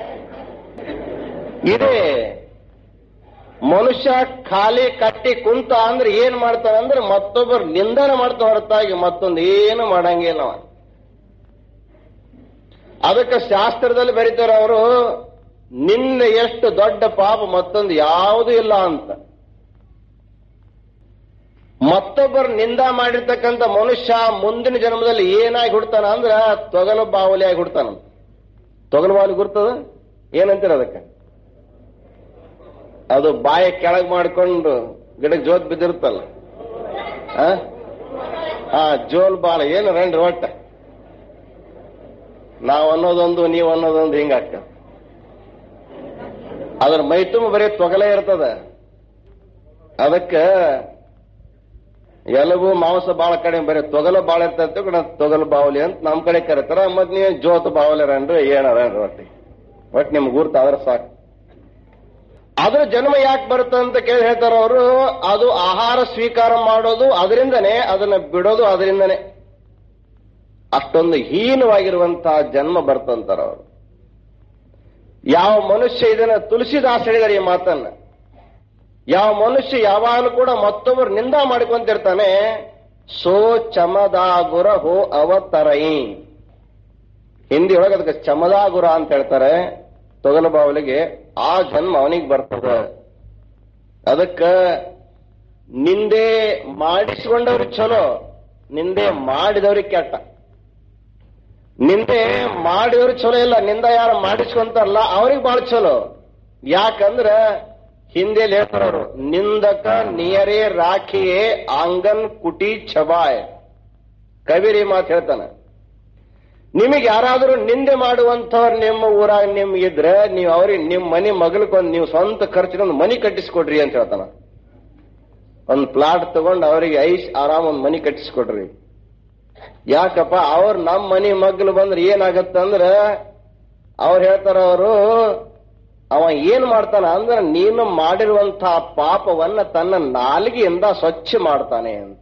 ಇದೇ ಮನುಷ್ಯ ಖಾಲಿ ಕಟ್ಟಿ ಕುಂತ ಅಂದ್ರೆ ಏನ್ ಮಾಡ್ತಾನೆ ಅಂದ್ರೆ ಮತ್ತೊಬ್ಬರು ನಿಂದನೆ ಮಾಡ್ತಾ ಹೊರತಾಗಿ ಮತ್ತೊಂದು ಏನು ಮಾಡಂಗಿಲ್ಲ ಅವ. ಅದಕ್ಕೆ ಶಾಸ್ತ್ರದಲ್ಲಿ ಬರೀತಾರೆ ಅವರು ನಿನ್ನ ಎಷ್ಟು ದೊಡ್ಡ ಪಾಪ ಮತ್ತೊಂದು ಯಾವುದೂ ಇಲ್ಲ ಅಂತ ಮತ್ತೊಬ್ಬರು ನಿಂದ ಮಾಡಿರ್ತಕ್ಕಂಥ ಮನುಷ್ಯ ಮುಂದಿನ ಜನ್ಮದಲ್ಲಿ ಏನಾಗಿ ಹುಡ್ತಾನ ಅಂದ್ರ ತೊಗಲು ಬಾವಲಿಯಾಗಿ ಹುಡ್ತಾನ ತೊಗಲು ಬಾವಲಿ ಗುರ್ತದ ಏನಂತೀರ ಅದಕ್ಕೆ ಅದು ಬಾಯ ಕೆಳಗ್ ಮಾಡ್ಕೊಂಡು ಗಿಡಕ್ಕೆ ಜೋತ್ ಬಿದ್ದಿರುತ್ತಲ್ಲ ಆ? ಆ ಜೋಲ್ ಬಾಳ ಏನು ರಂಡ್ರಿ ಒಟ್ಟ ನಾವ್ ಅನ್ನೋದೊಂದು ನೀವ್ ಅನ್ನೋದೊಂದು ಹಿಂಗಾಗ್ತದೆ ಅದ್ರ ಮೈ ತುಂಬ ಬರೀ ತೊಗಲೇ ಇರ್ತದ ಅದಕ್ಕ ಎಲಬು ಮಾಂಸ ಬಾಳ ಕಡಿಮೆ ಬರೀ ತೊಗಲು ಬಾಳ ಇರ್ತೈತೆ ಕೂಡ ತೊಗಲು ಬಾವಲಿ ಅಂತ ನಮ್ ಕಡೆ ಕರೀತಾರ ಮತ್ ನೀವ್ ಜೋತ್ ಬಾವಲಿರನ್ರಿ ಏನರನ್ರಿ ಒಟ್ಟಿ ಒಟ್ ನಿಮ್ಗೆ ಗುರ್ತ ಆದ್ರೆ ಸಾಕು ಅದ್ರ ಜನ್ಮ ಯಾಕೆ ಬರುತ್ತೆ ಅಂತ ಕೇಳಿ ಹೇಳ್ತಾರ ಅವರು ಅದು ಆಹಾರ ಸ್ವೀಕಾರ ಮಾಡೋದು ಅದರಿಂದನೇ ಅದನ್ನ ಬಿಡೋದು ಅದರಿಂದನೇ ಅಷ್ಟೊಂದು ಹೀನವಾಗಿರುವಂತಹ ಜನ್ಮ ಬರ್ತಂತಾರ ಅವರು ಯಾವ ಮನುಷ್ಯ ಇದನ್ನ ತುಳಸಿದಾಸ್ ಹೇಳಿದಾರೆ ಈ ಮಾತನ್ನ ಯಾವ ಮನುಷ್ಯ ಯಾವಾಗಲೂ ಕೂಡ ಮತ್ತೊಬ್ಬರು ನಿಂದ ಮಾಡ್ಕೊಂತಿರ್ತಾನೆ ಸೋ ಚಮದಾಗುರ ಹೋ ಅವತರೈ ಹಿಂದಿ ಒಳಗೆ ಅದಕ್ಕೆ ಚಮದಾಗುರ ಅಂತ ಹೇಳ್ತಾರೆ ತೊಗಲ ಬಾವಲಿಗೆ ಆ ಜನ್ಮ ಅವನಿಗೆ ಬರ್ತದೆ ಅದಕ್ಕ ನಿಂದೆ ಮಾಡಿಸಿಕೊಂಡವ್ರಿಗೆ ಚಲೋ ನಿಂದೆ ಮಾಡಿದವ್ರಿಗೆ ಕೆಟ್ಟ ನಿಂದೆ ಮಾಡಿದವ್ರಿಗೆ ಚಲೋ ಇಲ್ಲ ನಿಂದ ಯಾರು ಮಾಡಿಸ್ಕೊಂತಾರಲ್ಲ ಅವ್ರಿಗೆ ಬಹಳ ಚಲೋ ಯಾಕಂದ್ರ ಹಿಂದೆ ಹೇಳ್ತಾರವ್ರು ನಿಂದಕ ನಿಯರೇ ರಾಖಿಯೇ ಆಂಗನ್ ಕುಟಿ ಛಬಾಯ್ ಕವಿರಿ ಮಾತು ಹೇಳ್ತಾನೆ ನಿಮಗೆ ಯಾರಾದರೂ ನಿಂದೆ ಮಾಡುವಂತವ್ರು ನಿಮ್ಮ ಊರಾಗ ನಿಮ್ ಇದ್ರೆ ನೀವು ಅವ್ರಿಗೆ ನಿಮ್ ಮನೆ ಮಗಲ್ಕೊಂದು ನೀವು ಸ್ವಂತ ಖರ್ಚಿಗೊಂದು ಮನಿ ಕಟ್ಟಿಸ್ಕೊಡ್ರಿ ಅಂತ ಹೇಳ್ತಾನ ಒಂದ್ ಪ್ಲಾಟ್ ತಗೊಂಡು ಅವರಿಗೆ ಐಸ್ ಆರಾಮ್ ಒಂದ್ ಮನಿ ಕಟ್ಟಿಸ್ಕೊಡ್ರಿ ಯಾಕಪ್ಪ ಅವ್ರ ನಮ್ ಮನಿ ಮಗ್ಲು ಬಂದ್ರೆ ಏನಾಗತ್ತಂದ್ರ ಅವ್ರು ಹೇಳ್ತಾರ ಅವರು ಅವ ಏನ್ ಮಾಡ್ತಾನ ಅಂದ್ರೆ ನೀನು ಮಾಡಿರುವಂತಹ ಪಾಪವನ್ನ ತನ್ನ ನಾಲಿಗೆಯಿಂದ ಸ್ವಚ್ಛ ಮಾಡ್ತಾನೆ ಅಂತ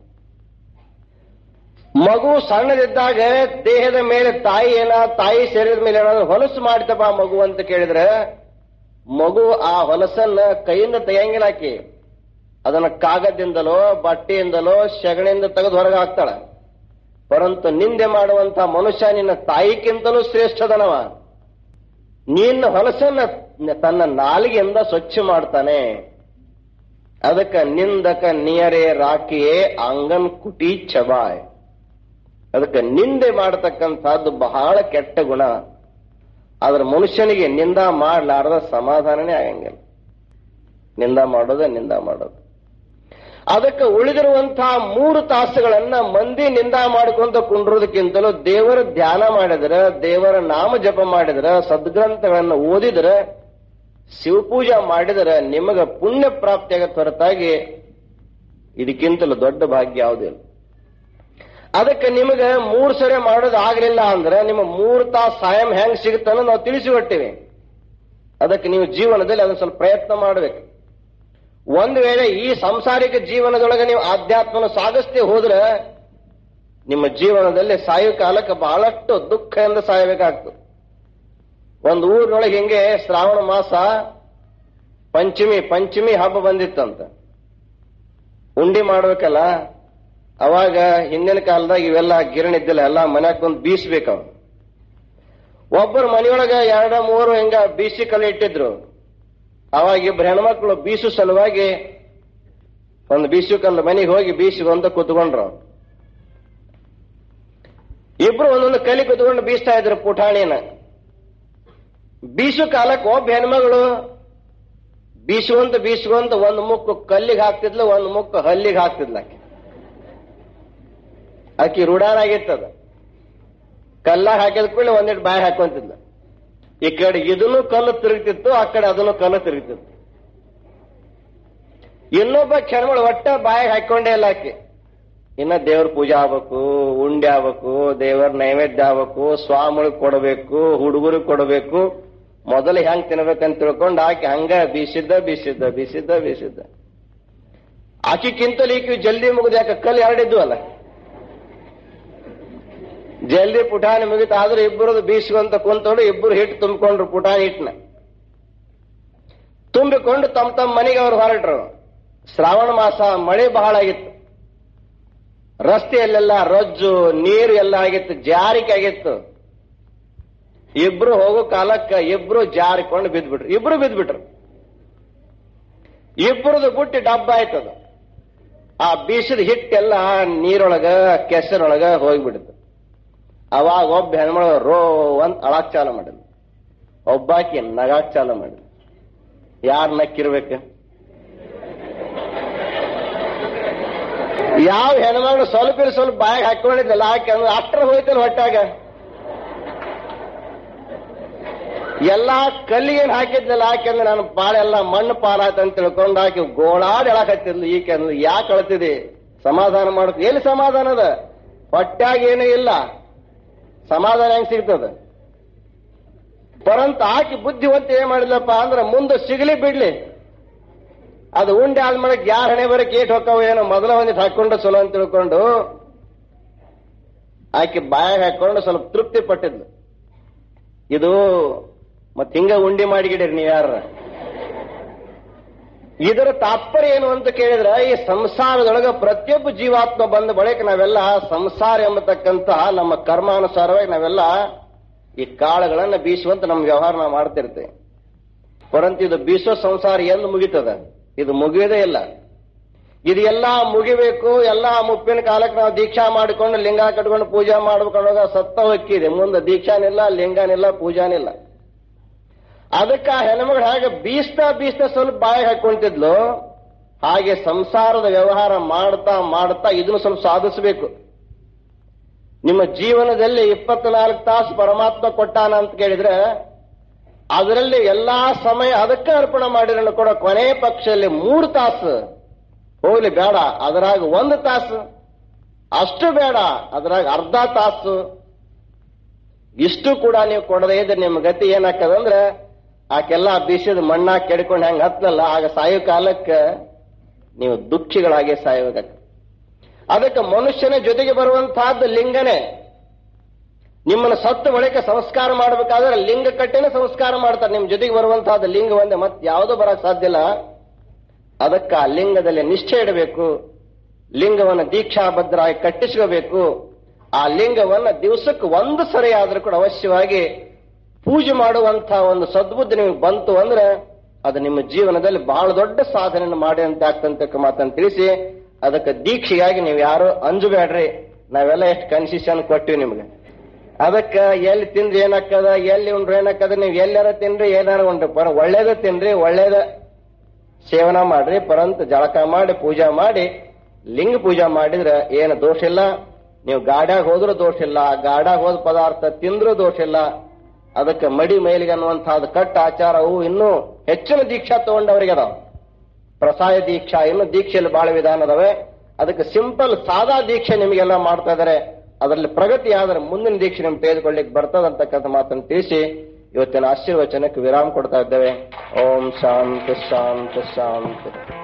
ಮಗು ಸಣ್ಣದಿದ್ದಾಗ ದೇಹದ ಮೇಲೆ ತಾಯಿ ಏನ ತಾಯಿ ಶರೀರದ ಮೇಲೆ ಏನಾದ್ರು ಹೊಲಸು ಮಾಡ್ತಪ್ಪ ಆ ಮಗು ಅಂತ ಕೇಳಿದ್ರೆ ಮಗು ಆ ಹೊಲಸನ್ನ ಕೈಯಿಂದ ತೆಗಿಯಂಗಿಲ್ಲ ಆಕಿ ಅದನ್ನ ಕಾಗದಿಂದಲೋ ಬಟ್ಟೆಯಿಂದಲೋ ಸೆಗಣಿಯಿಂದ ತೆಗೆದು ಹೊರಗೆ ಹಾಕ್ತಾಳ ಪರಂತು ನಿಂದೆ ಮಾಡುವಂತ ಮನುಷ್ಯ ನಿನ್ನ ತಾಯಿಗಿಂತಲೂ ಶ್ರೇಷ್ಠದನವ ನಿನ್ನ ಹೊಲಸನ್ನ ತನ್ನ ನಾಲಿಗೆಯಿಂದ ಸ್ವಚ್ಛ ಮಾಡ್ತಾನೆ ಅದಕ್ಕ ನಿಂದಕ ನಿಯರೇ ರಾಕಿಯೇ ಅಂಗನ್ ಕುಟಿ ಚಬಾಯ್ ಅದಕ್ಕೆ ನಿಂದೆ ಮಾಡತಕ್ಕಂಥದ್ದು ಬಹಳ ಕೆಟ್ಟ ಗುಣ ಆದ್ರೆ ಮನುಷ್ಯನಿಗೆ ನಿಂದ ಮಾಡ್ಲಾರದ ಸಮಾಧಾನನೇ ಆಗಂಗಿಲ್ಲ ನಿಂದ ಮಾಡೋದೇ ನಿಂದ ಮಾಡೋದು ಅದಕ್ಕೆ ಉಳಿದಿರುವಂತಹ ಮೂರು ತಾಸುಗಳನ್ನ ಮಂದಿ ನಿಂದ ಮಾಡ್ಕೊಂತ ಕುಂಡ್ರೋದಕ್ಕಿಂತಲೂ ದೇವರ ಧ್ಯಾನ ಮಾಡಿದ್ರೆ ದೇವರ ನಾಮ ಜಪ ಮಾಡಿದ್ರೆ ಸದ್ಗ್ರಂಥಗಳನ್ನ ಓದಿದ್ರೆ ಶಿವಪೂಜಾ ಮಾಡಿದರೆ ನಿಮಗ ಪುಣ್ಯ ಪ್ರಾಪ್ತಿಯಾಗತ್ತೆ ಹೊರತಾಗಿ ಇದಕ್ಕಿಂತಲೂ ದೊಡ್ಡ ಭಾಗ್ಯ ಯಾವುದಿಲ್ಲ ಅದಕ್ಕೆ ನಿಮಗೆ ಮೂರು ಸರಿ ಮಾಡೋದು ಆಗ್ಲಿಲ್ಲ ಅಂದ್ರೆ ನಿಮ್ಮ ಮೂರು ತಾಸು ಸಾಯಂ ಹೆಂಗ್ ಸಿಗುತ್ತನ್ನೋ ನಾವು ತಿಳಿಸಿಕೊಟ್ಟಿವಿ ಅದಕ್ಕೆ ನೀವು ಜೀವನದಲ್ಲಿ ಅದನ್ನ ಸ್ವಲ್ಪ ಪ್ರಯತ್ನ ಮಾಡಬೇಕು ಒಂದು ವೇಳೆ ಈ ಸಾಂಸಾರಿಕ ಜೀವನದೊಳಗೆ ನೀವು ಆಧ್ಯಾತ್ಮನ ಸಾಗಿಸ್ತೇ ಹೋದ್ರೆ ನಿಮ್ಮ ಜೀವನದಲ್ಲಿ ಸಾಯೋ ಕಾಲಕ್ಕೆ ಬಹಳಷ್ಟು ದುಃಖದಿಂದ ಸಾಯಬೇಕಾಗ್ತದೆ ಒಂದು ಊರಿನೊಳಗೆ ಹಿಂಗೆ ಶ್ರಾವಣ ಮಾಸ ಪಂಚಮಿ ಪಂಚಮಿ ಹಬ್ಬ ಬಂದಿತ್ತಂತ ಉಂಡಿ ಮಾಡ್ಬೇಕಲ್ಲ ಅವಾಗ ಹಿಂದಿನ ಕಾಲದಾಗ ಇವೆಲ್ಲ ಗಿರಣಿ ಇದ್ದಿಲ್ಲ ಎಲ್ಲ ಮನ್ಯಾಗ ಬಂದು ಬೀಸ್ಬೇಕು ಅವ್ನು ಒಬ್ಬರು ಮನೆಯೊಳಗ ಎರಡ ಮೂರು ಹಿಂಗ ಬೀಸಿ ಕಲ್ಲು ಇಟ್ಟಿದ್ರು ಅವಾಗ ಇಬ್ರು ಹೆಣ್ಮಕ್ಳು ಬೀಸು ಸಲುವಾಗಿ ಒಂದು ಬೀಸು ಕಲ್ಲು ಮನೆಗೆ ಹೋಗಿ ಬೀಸಿಗೊಂತ ಕೂತ್ಕೊಂಡ್ರು ಇಬ್ರು ಒಂದೊಂದು ಕಲಿ ಕೂತ್ಕೊಂಡು ಬೀಸ್ತಾ ಇದ್ರು ಪುಟಾಣಿನ ಬೀಸು ಕಾಲಕ್ಕೆ ಒಬ್ಬ ಹೆಣ್ಮಗಳು ಬೀಸುವಂತ ಬೀಸುವಂತ ಒಂದು ಮುಕ್ಕು ಕಲ್ಲಿಗೆ ಹಾಕ್ತಿದ್ಲು ಒಂದು ಮುಕ್ಕು ಹಲ್ಲಿಗೆ ಹಾಕ್ತಿದ್ಲ ಆಕೆ ಆಕಿ ರೂಢಾರಾಗಿತ್ತದ ಕಲ್ಲಾಗ ಹಾಕಿದ ಕೂಡಲೇ ಒಂದಿಟ್ಟು ಬಾಯಿ ಹಾಕೊಂತಿದ್ಲ ಈ ಕಡೆ ಇದನ್ನು ಕಲ್ಲು ತಿರುಗ್ತಿತ್ತು ಆ ಕಡೆ ಅದನ್ನು ಕಲ್ಲು ತಿರುಗ್ತಿತ್ತು ಇನ್ನೊಬ್ಬ ಕ್ಷಣಗಳು ಒಟ್ಟ ಬಾಯಿಗೆ ಹಾಕೊಂಡೇ ಇಲ್ಲ ಆಕಿ ಇನ್ನ ದೇವ್ರ ಪೂಜೆ ಆಗ್ಬೇಕು ಉಂಡೆ ಆಗ್ಬೇಕು ದೇವರ ನೈವೇದ್ಯ ಆಗ್ಬೇಕು ಸ್ವಾಮಿಗಳಿಗೆ ಕೊಡಬೇಕು ಹುಡುಗರಿಗೆ ಕೊಡಬೇಕು ಮೊದಲು ಹೆಂಗ್ ತಿನ್ಬೇಕಂತ ತಿಳ್ಕೊಂಡು ಆಕೆ ಹಂಗ ಬೀಸಿದ್ದ ಬೀಸಿದ್ದ ಬೀಸಿದ್ದ ಬೀಸಿದ್ದ ಆಕಿಕ್ಕಿಂತಲೂ ಈಕಿ ಜಲ್ದಿ ಮುಗಿದ ಯಾಕೆ ಕಲ್ಲು ಎರಡಿದ್ವು ಅಲ್ಲ ಜಲ್ದಿ ಪುಟಾಣಿ ಮುಗಿತ ಆದ್ರೂ ಇಬ್ಬರದು ಬೀಸ್ಕೊಂತ ಕುಂತ್ಕೊಂಡು ಇಬ್ಬರು ಹಿಟ್ಟು ತುಂಬಿಕೊಂಡ್ರು ಪುಟಾಣಿ ಹಿಟ್ಟನ ತುಂಬಿಕೊಂಡು ತಮ್ಮ ತಮ್ಮ ಮನೆಗೆ ಅವ್ರು ಹೊರಟ್ರು ಶ್ರಾವಣ ಮಾಸ ಮಳೆ ಬಹಳ ಆಗಿತ್ತು ರಸ್ತೆಯಲ್ಲೆಲ್ಲ ರಜ್ಜು ನೀರು ಎಲ್ಲ ಆಗಿತ್ತು ಜಾರಿಕೆ ಆಗಿತ್ತು ಇಬ್ರು ಹೋಗೋ ಕಾಲಕ್ಕ ಇಬ್ರು ಜಾರಿಕೊಂಡು ಬಿದ್ಬಿಟ್ರು ಇಬ್ರು ಬಿದ್ಬಿಟ್ರು ಇಬ್ಬರದು ಬುಟ್ಟಿ ಡಬ್ಬ ಆಯ್ತದ ಆ ಬೀಸದ ಹಿಟ್ಟೆಲ್ಲ ನೀರೊಳಗ ಕೆಸರೊಳಗ ಹೋಗ್ಬಿಡುತ್ತೆ ಅವಾಗ ಒಬ್ಬ ಹೆಣ್ಮಳು ರೋ ಅಂತ ಅಳಾಕ್ ಚಾಲು ಮಾಡಿದ್ಲು ಒಬ್ಬಾಕಿ ನಗಾಕ್ ಚಾಲು ಮಾಡಿದ್ಲು ಯಾರ್ ನಕ್ಕಿರ್ಬೇಕು ಯಾವ ಹೆಣ್ಮಗಳು ಸ್ವಲ್ಪ ಇರು ಸ್ವಲ್ಪ ಬಾಯಾಗ ಹಾಕೊಂಡಿದ್ಲಲ್ಲ ಆಕೆ ಅಂದ್ರೆ ಅಷ್ಟ್ರ ಹೋಯ್ತಲ್ಲ ಹೊಟ್ಟಾಗ ಎಲ್ಲಾ ಕಲ್ಲಿಗೇನ್ ಹಾಕಿದ್ಲಲ್ಲ ಆಕೆ ಅಂದ್ರೆ ನಾನು ಪಾಳೆಲ್ಲ ಮಣ್ಣು ಪಾಲಾಯ್ತ ಅಂತ ತಿಳ್ಕೊಂಡು ಆಕೆ ಗೋಳಾಡಿ ಎಳಕತ್ತಿದ್ಲು ಈಕೆ ಅಂದ್ರೆ ಯಾಕೆ ಅಳ್ತಿದೆ ಸಮಾಧಾನ ಮಾಡಕ್ ಎಲ್ಲಿ ಸಮಾಧಾನ ಅದ ಹೊಟ್ಯಾಗ ಏನೂ ಇಲ್ಲ ಸಮಾಧಾನ ಹೆಂಗ್ ಸಿಗ್ತದ ಪರಂತ ಆಕಿ ಬುದ್ಧಿವಂತ ಏನ್ ಮಾಡಿದ್ಲಪ್ಪ ಅಂದ್ರೆ ಮುಂದೆ ಸಿಗಲಿ ಬಿಡ್ಲಿ ಅದು ಉಂಡೆ ಆದ್ಮೇಲೆ ಯಾರ ಹಣೆ ಬರಕ್ಕೆ ಏಟ್ ಹೊಕ್ಕವ ಏನೋ ಮೊದಲ ಒಂದಿಟ್ಟು ಹಾಕೊಂಡು ಚಲೋ ಅಂತ ತಿಳ್ಕೊಂಡು ಆಕೆ ಬಾಯಾಗ ಹಾಕೊಂಡು ಸ್ವಲ್ಪ ತೃಪ್ತಿ ಪಟ್ಟಿದ್ಲು ಇದು ಮತ್ ಹಿಂಗ ಉಂಡಿ ಮಾಡಿಗಿಡಿರಿ ನೀವ್ ಯಾರ ಇದರ ತಾತ್ಪರ್ಯ ಏನು ಅಂತ ಕೇಳಿದ್ರೆ ಈ ಸಂಸಾರದೊಳಗ ಪ್ರತಿಯೊಬ್ಬ ಜೀವಾತ್ಮ ಬಂದ ಬಳಿಕ ನಾವೆಲ್ಲ ಸಂಸಾರ ಎಂಬತಕ್ಕಂತ ನಮ್ಮ ಕರ್ಮಾನುಸಾರವಾಗಿ ನಾವೆಲ್ಲ ಈ ಕಾಳುಗಳನ್ನ ಬೀಸುವಂತ ನಮ್ಮ ವ್ಯವಹಾರ ನಾವು ಮಾಡ್ತಿರ್ತೇವೆ ಪರಂತು ಇದು ಬೀಸೋ ಸಂಸಾರ ಎಂದು ಮುಗಿತದ ಇದು ಮುಗಿಯೋದೇ ಇಲ್ಲ ಇದು ಎಲ್ಲ ಮುಗಿಬೇಕು ಎಲ್ಲ ಮುಪ್ಪಿನ ಕಾಲಕ್ಕೆ ನಾವು ದೀಕ್ಷಾ ಮಾಡಿಕೊಂಡು ಲಿಂಗ ಕಟ್ಕೊಂಡು ಪೂಜಾ ಮಾಡ್ಬೇಕನ್ನೋಗ ಸತ್ತ ಹೊಕ್ಕಿದೆ ಮುಂದೆ ದೀಕ್ಷಾನಿಲ್ಲ ಲಿಂಗನಿಲ್ಲ ಪೂಜಾನಿಲ್ಲ ಅದಕ್ಕೆ ಆ ಹೆಣ್ಮಗಳು ಹಾಗೆ ಬೀಸ್ತಾ ಬೀಸ್ತಾ ಸ್ವಲ್ಪ ಬಾಯಿಗೆ ಹಾಕೊಂತಿದ್ಲು ಹಾಗೆ ಸಂಸಾರದ ವ್ಯವಹಾರ ಮಾಡ್ತಾ ಮಾಡ್ತಾ ಇದನ್ನು ಸ್ವಲ್ಪ ಸಾಧಿಸಬೇಕು ನಿಮ್ಮ ಜೀವನದಲ್ಲಿ ಇಪ್ಪತ್ನಾಲ್ಕು ತಾಸು ಪರಮಾತ್ಮ ಕೊಟ್ಟಾನ ಅಂತ ಕೇಳಿದ್ರೆ ಅದರಲ್ಲಿ ಎಲ್ಲಾ ಸಮಯ ಅದಕ್ಕೆ ಅರ್ಪಣೆ ಮಾಡಿರೋಣ ಕೂಡ ಕೊನೆ ಪಕ್ಷದಲ್ಲಿ ಮೂರು ತಾಸು ಹೋಗ್ಲಿ ಬೇಡ ಅದರಾಗ ಒಂದು ತಾಸು ಅಷ್ಟು ಬೇಡ ಅದರಾಗ ಅರ್ಧ ತಾಸು ಇಷ್ಟು ಕೂಡ ನೀವು ಕೊಡದೇ ಇದ್ರೆ ನಿಮ್ಮ ಗತಿ ಏನಾಗ್ತದಂದ್ರೆ ಆಕೆಲ್ಲ ಬೀಸದ ಮಣ್ಣ ಕೆಡ್ಕೊಂಡು ಹೆಂಗ್ ಹತ್ತಲ್ಲ ಆಗ ಸಾಯೋ ಕಾಲಕ್ಕೆ ನೀವು ದುಃಖಿಗಳಾಗಿ ಸಾಯಬೇಕು ಅದಕ್ಕೆ ಮನುಷ್ಯನ ಜೊತೆಗೆ ಬರುವಂತಹದ್ದು ಲಿಂಗನೇ ನಿಮ್ಮನ್ನು ಸತ್ತ ಬಳಿಕ ಸಂಸ್ಕಾರ ಮಾಡಬೇಕಾದ್ರೆ ಲಿಂಗ ಕಟ್ಟೆನೇ ಸಂಸ್ಕಾರ ಮಾಡ್ತಾರೆ ನಿಮ್ ಜೊತೆಗೆ ಬರುವಂತಹದ್ದು ಲಿಂಗ ಒಂದೇ ಮತ್ತೆ ಯಾವುದೂ ಬರಕ್ ಸಾಧ್ಯ ಇಲ್ಲ ಅದಕ್ಕೆ ಆ ಲಿಂಗದಲ್ಲಿ ನಿಷ್ಠೆ ಇಡಬೇಕು ಲಿಂಗವನ್ನು ದೀಕ್ಷಾಬದ್ಧರಾಗಿ ಕಟ್ಟಿಸ್ಕೋಬೇಕು ಆ ಲಿಂಗವನ್ನ ದಿವಸಕ್ಕೆ ಒಂದು ಸರಿ ಆದ್ರೂ ಕೂಡ ಅವಶ್ಯವಾಗಿ ಪೂಜೆ ಮಾಡುವಂತಹ ಒಂದು ಸದ್ಬುದ್ಧಿ ನಿಮಗೆ ಬಂತು ಅಂದ್ರೆ ಅದು ನಿಮ್ಮ ಜೀವನದಲ್ಲಿ ಬಹಳ ದೊಡ್ಡ ಸಾಧನೆಯನ್ನು ಮಾಡಿ ಅಂತ ಆಗ್ತಂತ ಮಾತನ್ನು ತಿಳಿಸಿ ಅದಕ್ಕೆ ದೀಕ್ಷೆಗಾಗಿ ನೀವು ಯಾರು ಅಂಜಬೇಡ್ರಿ ನಾವೆಲ್ಲ ಎಷ್ಟು ಕನ್ಸಿಷನ್ ಕೊಟ್ಟಿವಿ ನಿಮ್ಗೆ ಅದಕ್ಕೆ ಎಲ್ಲಿ ತಿಂದ್ರೆ ಏನಾಕ್ಕದ ಎಲ್ಲಿ ಉಂಡ್ರೆ ಏನಾಕ್ಕದ ನೀವು ಎಲ್ಲಾರ ತಿನ್ರಿ ಏನಾರ ಉಂಡ್ರಿ ಪರ ಒಳ್ಳೇದ ತಿನ್ರಿ ಒಳ್ಳೇದ ಸೇವನ ಮಾಡ್ರಿ ಪರಂತ ಜಳಕ ಮಾಡಿ ಪೂಜಾ ಮಾಡಿ ಲಿಂಗ ಪೂಜಾ ಮಾಡಿದ್ರೆ ಏನು ದೋಷ ಇಲ್ಲ ನೀವು ಗಾಡ್ಯಾಗ ಹೋದ್ರೂ ದೋಷ ಇಲ್ಲ ಗಾಡ್ಯಾಗ ಹೋದ ಪದಾರ್ಥ ತಿಂದ್ರೂ ದೋಷ ಇಲ್ಲ ಅದಕ್ಕೆ ಮಡಿ ಮೈಲಿಗೆ ಅನ್ನುವಂತಹದ್ದು ಕಟ್ಟ ಆಚಾರ ಅವು ಇನ್ನೂ ಹೆಚ್ಚಿನ ದೀಕ್ಷಾ ತಗೊಂಡವರಿಗೆ ಅದಾವ ಪ್ರಸಾಯ ದೀಕ್ಷಾ ಇನ್ನು ದೀಕ್ಷೆಯಲ್ಲಿ ಬಹಳ ವಿಧಾನ ಅದಾವೆ ಅದಕ್ಕೆ ಸಿಂಪಲ್ ಸಾದಾ ದೀಕ್ಷೆ ನಿಮಗೆಲ್ಲ ಮಾಡ್ತಾ ಇದಾರೆ ಅದರಲ್ಲಿ ಪ್ರಗತಿ ಆದ್ರೆ ಮುಂದಿನ ದೀಕ್ಷೆ ನಿಮ್ಗೆ ತೆಗೆದುಕೊಳ್ಳಿಕ್ಕೆ ಬರ್ತದಂತಕ್ಕಂಥ ಮಾತನ್ನು ತಿಳಿಸಿ ಇವತ್ತಿನ ಆಶೀರ್ವಚನಕ್ಕೆ ವಿರಾಮ ಕೊಡ್ತಾ ಇದ್ದೇವೆ ಓಂ ಶಾಂತಿ ಶಾಂತಿ ಶಾಂತಿ